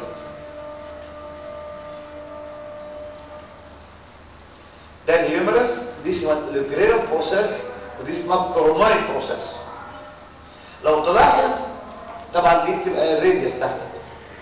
ده الهيومرس دي اسمها الكرينو بروسيس ودي اسمها كروماي بروسيس لو تلاحظ طبعا دي بتبقى الراديوس تحت كده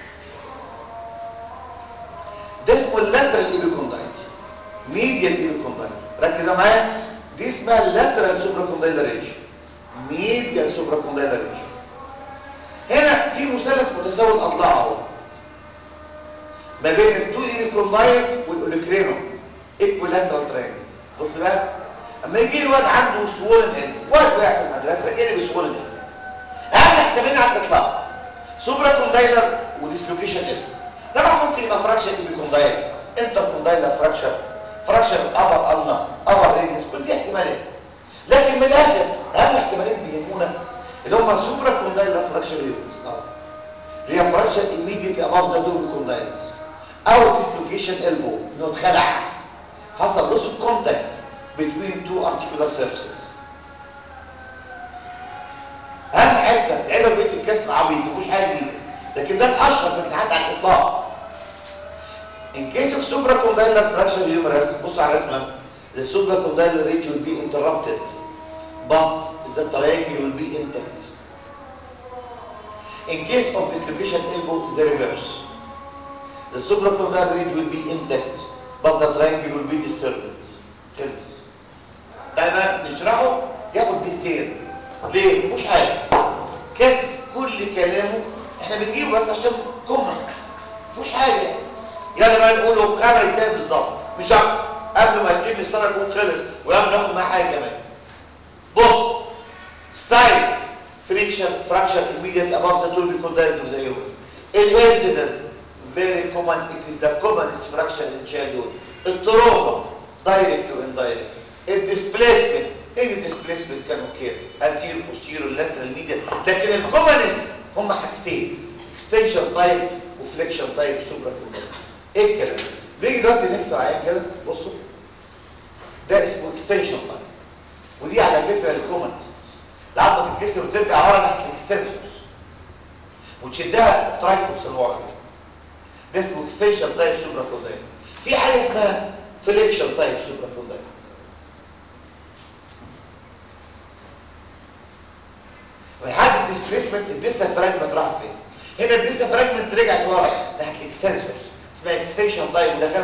ده اسمه اللاترال ايبيكوندايل ميديال ايبيكوندايل ركز معايا دي اسمها اللاترال سوبراكوندايلر ريج ميديال سوبراكوندايلر ريج هنا في مثلث متساوي الاضلاع اهو ما بين التو ايبيكوندايلز والاوليكرينو ايكولاترال ترينج بص بقى اما يجي لي واد عنده سوولن هيد واد واقع في المدرسه جالي بسوولن هيد اهم احتمالين على الاطلاق سوبراكوندايلر وديسلوكيشن هيد طبعا ممكن يبقى فراكشر ايبيكوندايل انتر كوندايلر فراكشر فراكشر ابر النا ابر ريجنس كل دي احتمالات لكن من الاخر اهم احتمالين بيهمونا اللي هم السوبرا كوندايلر فراكشر ريجنس اللي هي فراكشر immediately above the double condyles او dislocation elbow انه اتخلع حصل loss of contact between two articular surfaces اهم حته تعبها بيت الكسر عبيط مفيش حاجه جديده لكن ده الاشهر في الامتحانات على الاطلاق In case of supracondylar fracture humerus, بص على اسمها the supracondylar ridge will be interrupted but the triangle will be intact. In case of dislocation elbow, the reverse. The supracondylar ridge will be intact but the triangle will be disturbed. خلص. تمام نشرحه ياخد دقيقتين ليه؟ مفيش حاجه كسر كل بنجيبه بس عشان كومن مفيش حاجه يلا بقى نقوله في خمس دقايق بالظبط مش اكتر قبل ما يتم السنه يكون خلص ويلا ناخد معاه حاجه كمان بص سايت friction fracture immediately above the two epicondyles of the human. Incident, very common, it is the commonest fracture in childhood. التروما direct to indirect. الدisplacement, any displacement can occur. Anterior, posterior, lateral, medial. لكن الكومنست هم حاجتين. extension type وفليكشن type supracondylar. ايه الكلام ده؟ نيجي دلوقتي نكسر عيان كده بصوا ده اسمه extension type. ودي على فكره الكومنست. العظمه تتكسر وترجع ورا ناحيه الاكستنسورز وتشدها الترايسبس اللي ورا كده ده اسمه اكستنشن تايب سوبرا كوندايل في حاجه اسمها فليكشن تايب سوبرا كوندايل ولحد الديسبيسمنت الديستا فراجمنت راح فين هنا الديستا فراجمنت رجعت ورا ناحيه الاكستنسورز اسمها اكستنشن تايب وده 95%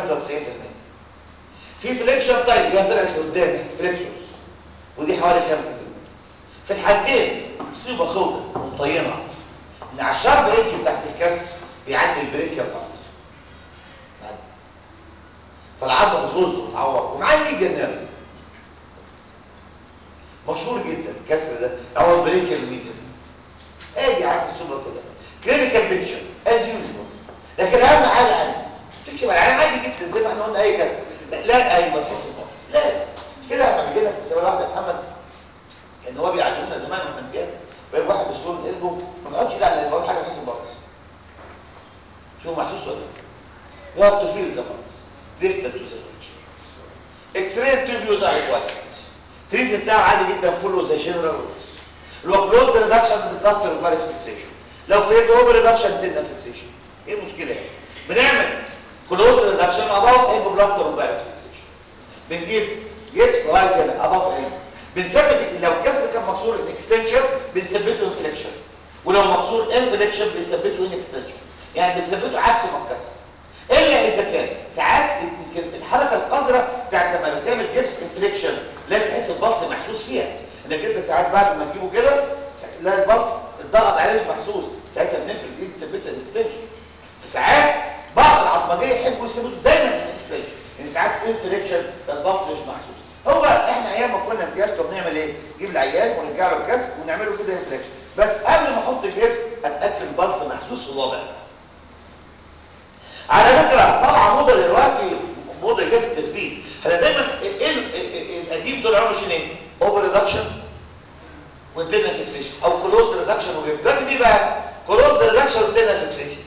في فليكشن تايب هي طلعت لقدام ناحيه فليكسورز ودي حوالي 5% في الحالتين مصيبه سوداء ومطينه ان على الشرب ايدج بتاعت الكسر بيعدي البريكيال ارت فالعظمه بتغز وتعور ومعاه الميديا نيرف مشهور جدا الكسر ده او البريكيال ميديا ادي عند السوبر كده كلينيكال بيكشر از يوجوال لكن اهم حاجه عندي تكشف على العين عادي جدا زي ما احنا قلنا اي كسر لا, لا ايوه تحس خالص لا كده لما بيجي لك في السنه الواحده محمد ان هو بيعلمونا زمان واحنا امتياز بقى واحد بيسول قلبه ما بيقعدش يدعي على الفوق حاجه بتحس ببرص شوف محسوس ولا you have to feel the pulse distal to the switch x-ray tube use are required treatment بتاعه عادي جدا فولو زي جنرال اللي هو كلوز ريدكشن للبلاستر وفارس فيكسيشن لو فيلد اوفر ريدكشن تلنا فيكسيشن ايه المشكله يعني بنعمل كلوز ريدكشن اباف البو بلاستر وفارس فيكسيشن بنجيب جبس لغايه هنا اباف البو بنثبت لو الكسر كان مكسور الاكستنشن بنثبته انفليكشن ولو مكسور انفليكشن بنثبته ان اكستنشن يعني بنثبته عكس ما اتكسر الا اذا كان ساعات يمكن الحركه القذره بتاعت لما بتعمل جبس انفليكشن لازم تحس البلس محسوس فيها انك انت ساعات بعد ما تجيبه كده تلاقي البلس الضغط عليه مش محسوس ساعتها بنفرد ايد نثبتها الاكستنشن في ساعات بعض العظمجيه يحبوا يثبتوا دايما الاكستنشن يعني ساعات انفليكشن البلس مش محسوس هو احنا ايام ما كنا امتياز كنا بنعمل ايه نجيب العيان ونرجع له الكاس ونعمله كده انفليكشن بس قبل ما احط الجبس اتاكد البلس محسوس في الوضع ده على فكره طالعه موضه دلوقتي موضه جهاز التثبيت احنا دايما ايه القديم دول عملوا شنو ايه اوفر ريدكشن وانترنال فيكسيشن او كلوز ريدكشن وجيب دلوقتي دي بقى كلوز ريدكشن وانترنال فيكسيشن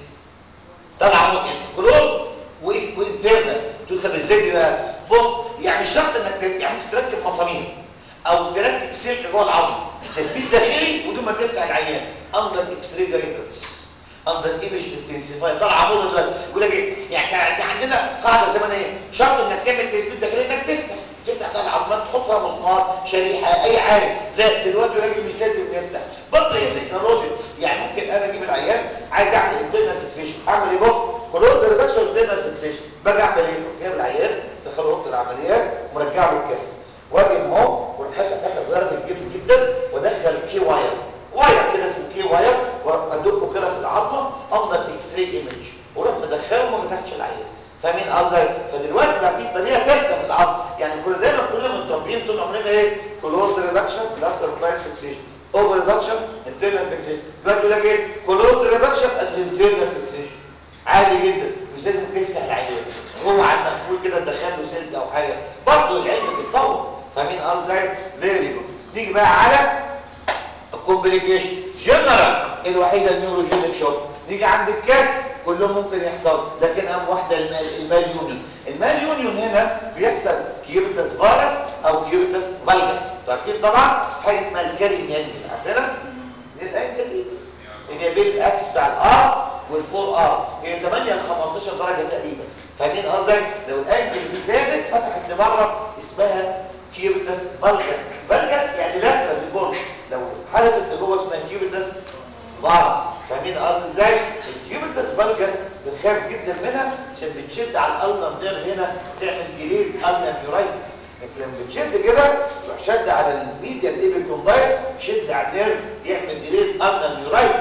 طالعه موضه كلوز وانترنال تقول طب ازاي دي بقى بص يعني مش شرط انك يعني ممكن تركب مسامير او تركب سلك جوه العظم تثبيت داخلي ودون ما تفتح العيان اندر اكس راي جايدنس اندر ايمج انتنسيفاي طالعه موضه دلوقتي يقول لك ايه يعني كان عندنا قاعده زمنيه شرط انك تعمل تثبيت داخلي انك تفتح تفتح بتاع العظمات تحط فيها مسمار شريحه اي حاجه لا دلوقتي راجل مش لازم نفتح برضه هي فكره لوجيك يعني ممكن انا اجيب العيان عايز اعمل انترنال فيكسيشن اعمل ايه بص كلوز ريدكشن انترنال فيكسيشن باجي اعمل ايه جايب العيان دخله اوضه العمليات مرجع له الكاس واجي اهو واروح حته حته صغيره في الجلد جدا وادخل كي واير واير كده اسمه كي واير وادقه كده في العظمه اندر اكس راي ايمج واروح مدخله وما فتحتش العيان فاهمين قصدي فدلوقتي بقى في طريقه ثالثه في العظم يعني كل دايما كلنا متربيين طول عمرنا ايه كلوز ريدكشن بلاستر باير فيكسيشن اوفر ريدكشن انترنال فيكسيشن دلوقتي يقول لك ايه كلوز ريدكشن اند انترنال فيكسيشن عادي جدا مش لازم تفتح العيان هو على المفروض كده تدخل له سلك او حاجه برضه العلم بيتطور فاهمين قصدي فيري جود نيجي بقى على الكومبليكيشن جنرال الوحيده النيوروجينيك شوك نيجي عند الكاس كلهم ممكن يحصل لكن اهم واحده المال المال يونيون المال يونيون هنا بيحصل كيوبيتاس فارس او كيوبيتاس فالجس عارفين طبعا حاجه اسمها الكارين يانجل عارفينها دي الانجل دي اللي هي بين الاكس بتاع الار والفور ار هي 8 ل 15 درجه تقريبا فاهمين قصدي لو الانجل دي زادت فتحت لبره اسمها كيوبيتاس فالجس فالجس يعني لاترال ديفورم لو حدثت لجوه اسمها كيوبيتاس فارس فاهمين قصدي ازاي الكيوبيتاس فالجس بنخاف جدا منها عشان بتشد على الالنر نيرف هنا تعمل جليد النر يورايتس انت لما بتشد كده تروح شد على الميديا الايبيكوندايل شد على النيرف يعمل جليد النر يورايتس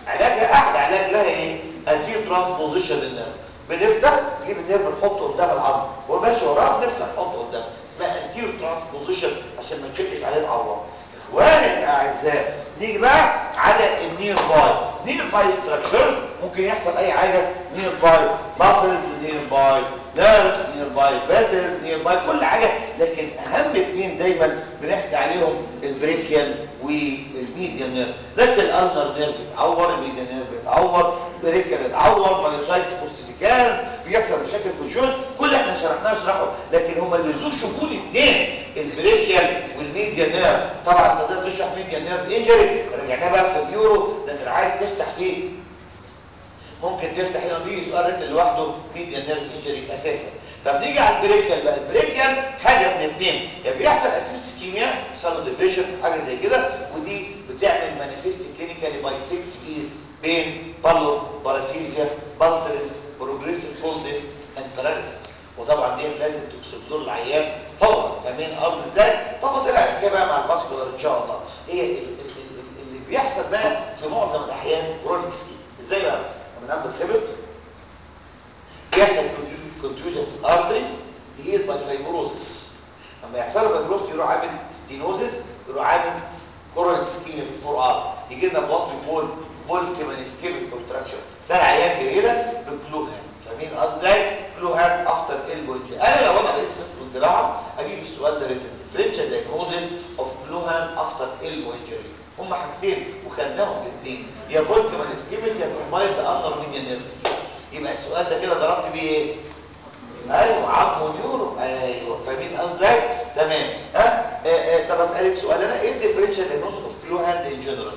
علاجها احلى علاج لها ايه ادي ترانسبوزيشن للنيرف بنفتح نجيب النيرف نحطه قدام العظم وهو ماشي وراه بنفتح نحطه قدام اسمها انتير ترانسبوزيشن عشان ما تشدش عليه العظام اخواني الاعزاء نيجي بقى على النير باي نير باي ستراكشرز ممكن يحصل اي حاجه نير باي ماسلز نير باي نيرفز نير باي فيسلز نير باي كل حاجه لكن اهم اثنين دايما بنحكي عليهم البريكيال والميديان نيرف لكن الالنر نيرف يتعور الميديان نيرف يتعور البريكيال يتعور مايوسايتس كوستيفيكان بيحصل مشاكل في الجوز كل احنا شرحناه اشرحه لكن هما اللي ذو شمول اثنين البريكيال والميديان نيرف طبعا تقدر تشرح ميديان نيرف انجري رجعناه بقى في النيورو ده انت عايز تفتح فيه ممكن تفتح هنا بيجي سؤال ريتل لوحده ميديان نيرف انجري اساسا طب نيجي على البريكيال بقى البريكيال حاجه من اثنين يا بيحصل اكيوت سكيميا يحصل له ديفيجن حاجه زي كده ودي بتعمل مانيفيست كلينيكالي باي 6 بيز بين بالو باراسيزيا بالسلس بروجريسيف كولدس اند باراليسيس وطبعا ديت لازم تكسب له العيان فورا فاهمين قصدي ازاي تفاصيل الحكايه بقى مع الباسكولار ان شاء الله هي ال- ال- ال- اللي بيحصل بقى في معظم الاحيان كرونيك سكيم ازاي بقى لما نعمل بتخبط بيحصل كونتيوجن في الارتري هي باي فايبروزس لما يحصل له فايبروزس يروح عامل ستينوزس يروح عامل كورونيك سكيميا في الفور ار يجي لنا بوقت يقول فولكمان سكيميك كونتراكشن ده العيان جاي لك بكلوهان فاهمين قصدي ازاي كلوهان افتر البونج انا لو انا رئيس قسم الجراحه اجيب السؤال ده ريتن ديفرنشال دايجنوزس اوف كلوهان افتر البونجري هم حاجتين وخدناهم الاثنين يا فولكمان سكيميك يا كومبايند اندر ميديان نيرف يبقى السؤال ده كده ضربت بيه ايه ايوه عظم ونيورو ايوه فاهمين قصدي ازاي تمام ها آه آه طب اسالك سؤال انا ايه الديفرنشال دايجنوز اوف كلو هاند ان جنرال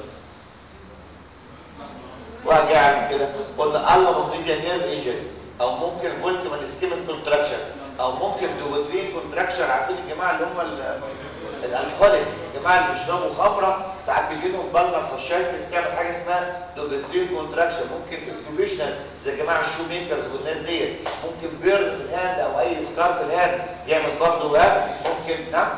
واجي اعمل كده قلنا الله ميديا نيرف انجري او ممكن فولكمان اسكيميك كونتراكشن او ممكن دوبوترين كونتراكشن عارفين الجماعه اللي هم الالكوليكس الجماعه اللي بيشربوا خمره ساعات بيجي لهم بالمر فاشايتس تعمل حاجه اسمها دوبوترين كونتراكشن ممكن انكوبيشنال زي جماعه الشو ميكرز والناس ديت ممكن بيرن في الهاند او اي سكار في الهاند يعمل برضه ها ممكن نعم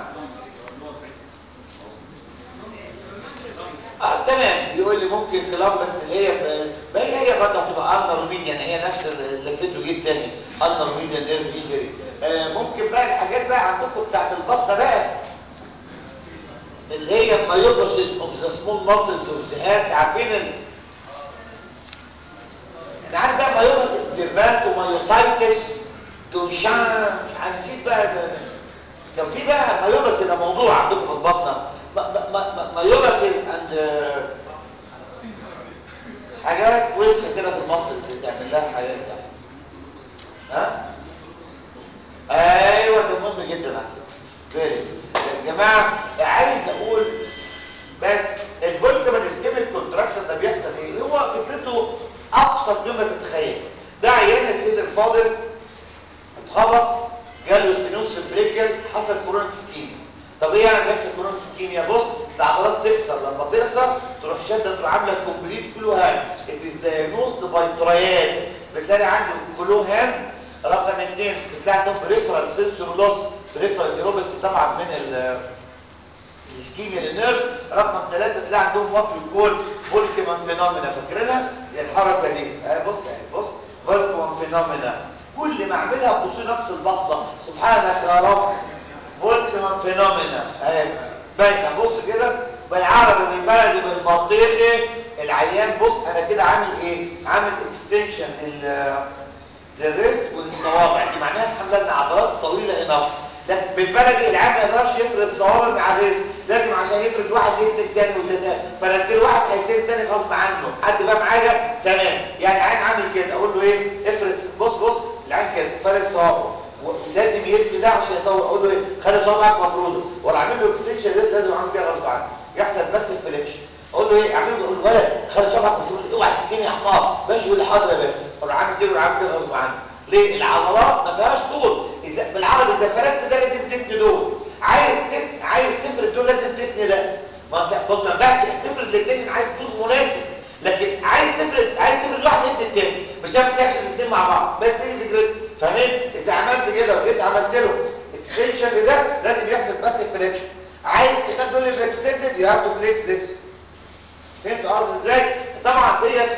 اه تمام يقول لي ممكن كلامبكس اللي هي ما هي هي برضه هتبقى اندر ميديان هي نفس اللي فيته جيت تاني اندر ميديان نيرف انجري آه ممكن بقى الحاجات بقى عندكم بتاعت البطنه بقى اللي هي مايوبروسيس اوف ذا سمول ماسلز اوف ذا هاند عارفين ال... انا عارف بقى مايوبروسيس ديرماتومايوسايتس دوشان مش نسيت بقى كان في بقى مايوبروسيس ده موضوع عندكم في البطنه مايوباسيس اند حاجات وسخ كده في المصل تعمل لها حاجات ده ها ايوه ده مهم جدا على فكره يا جماعه عايز اقول بس الفولكمان اسكيميك كونتراكشن ده بيحصل ايه هو فكرته ابسط مما تتخيل ده عيان السيد الفاضل اتخبط جاله ستينوس في البريكل حصل كورونيك سكيميا طب ايه يعني بيحصل كورونيك سكيميا بص العضلات تكسر لما تكسر تروح شاده تروح عامله كومبليت كلوهان اتس دايجنوزد باي تريان بتلاقي عنده كلوهان رقم اثنين بتلاقي عندهم بريفرال سنسور لوس بريفرال نيوروباثي طبعا من ال الاسكيميا للنيرف رقم ثلاثة تلاقي عندهم وات يقول فولكمان فينومينا فاكرينها الحركه دي اهي بص اهي بص فولكمان فينومينا كل ما اعملها بص نفس البصه سبحانك يا رب فولكمان فينومينا اهي باينه بص كده بالعربي بالبلدي بالمنطقي العيان بص انا كده عامل ايه عامل اكستنشن لل للريست وللصوابع دي معناها الحمله ان عضلات طويله انف ده بالبلدي العيان ما يقدرش يفرد صوابع مع الريست لازم عشان يفرد واحد يكتب تاني وتاني فرد واحد هيتم تاني غصب عنه حد فاهم حاجه تمام يعني العيان عامل كده اقول له ايه افرد بص بص العيان كده فرد صوابعه لازم يدي ده عشان يطول اقول له ايه خلي صوابعك مفروده وانا اعمل له اكستنشن ريست لازم اعمل كده غصب عنه يحصل بس الفليكشن اقول له ايه اعمل له اقول له ولد خلي صوابعك مفروده اوعى تديني عقاب باش يقول لي حاضر يا باشا اروح عامل كده وعامل كده غصب عنه ليه العضلات ما فيهاش طول اذا بالعربي اذا فردت ده لازم تتني دول عايز تت... عايز تفرد دول لازم تتني ده ما انت بص ما ينفعش تفرد الاثنين عايز طول مناسب لكن عايز تفرد عايز تفرد واحد اتني التاني مش هتعرف تاخد الاثنين مع بعض بس هي فكرتها فاهمين اذا عملت كده وجيت عملت له اكستنشن لده لازم يحصل بس فليكشن عايز تخلي دول اكستندد يو هاف تو فليكس ذس فهمت قصدي ازاي طبعا ديت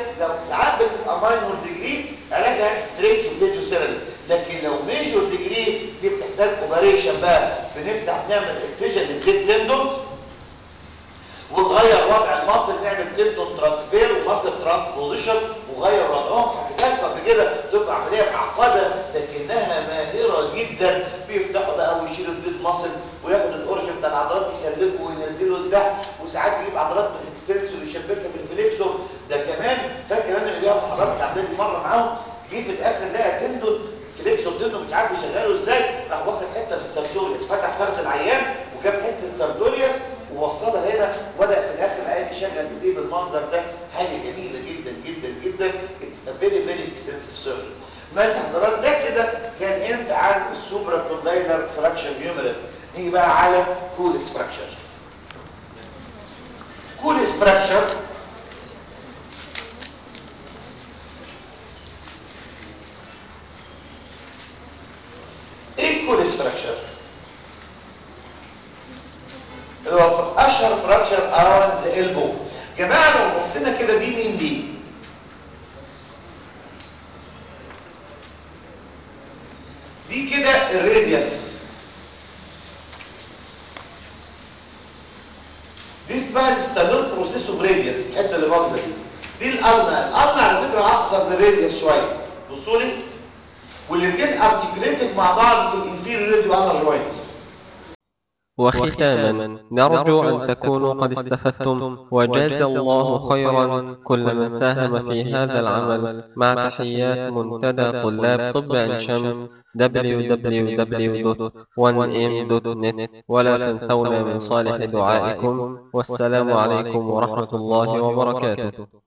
ماينور ديجري علاجها ستريتش وفيزيوثيرابي لكن لو ميجور ديجري دي بتحتاج اوبريشن بقى بنفتح نعمل اكسجن للديد تندون ونغير وضع المصل نعمل تندون ترانسفير ومصل ترانسبوزيشن وغير وضعهم حكيت لكم قبل كده تبقى عمليه معقده لكنها ماهره جدا بيفتحوا بقى ويشيلوا الديد مصل وياخد الاورجن بتاع العضلات يسلكه وينزله لتحت وساعات يجيب عضلات من الاكستنسور يشبكها في الفليكسور ده كمان فاكر انا اللي بياخد حضرتك العمليه دي مره معاهم جه في الاخر لقى تندون فليكسور تندون مش عارف يشغله ازاي راح واخد حته من السبتوريوس فتح فخذ العيان وجاب حته السبتوريوس ووصلها هنا وبدا في الاخر العيان يشغل ايديه بالمنظر ده حاجه جميله جدا جدا جدا اتس ا فيري فيري اكستنسيف سيرجري ماشي حضرتك ده كده كان انت عارف السوبرا كوندايلر فراكشر هيومرس نيجي بقى على كوليس فراكشر كوليس فراكشر ايه كوليس فراكشر اللي هو اشهر فراكشر اراوند ذا البو جماعه لو بصينا كده دي مين دي دي كده الراديوس دي اسمها الستانول بروسيس اوف راديوس الحته اللي باظه دي دي الالنا الالنا على فكره اقصر من الراديوس شويه بصوا لي والاثنين ارتكليتد مع بعض في الانفيريور راديو النا جوينت وختاما نرجو أن تكونوا قد استفدتم وجاز الله خيرا كل من ساهم في هذا العمل مع تحيات منتدى طلاب طب عين شمس www.1m.net ولا تنسونا من صالح دعائكم والسلام عليكم ورحمة الله وبركاته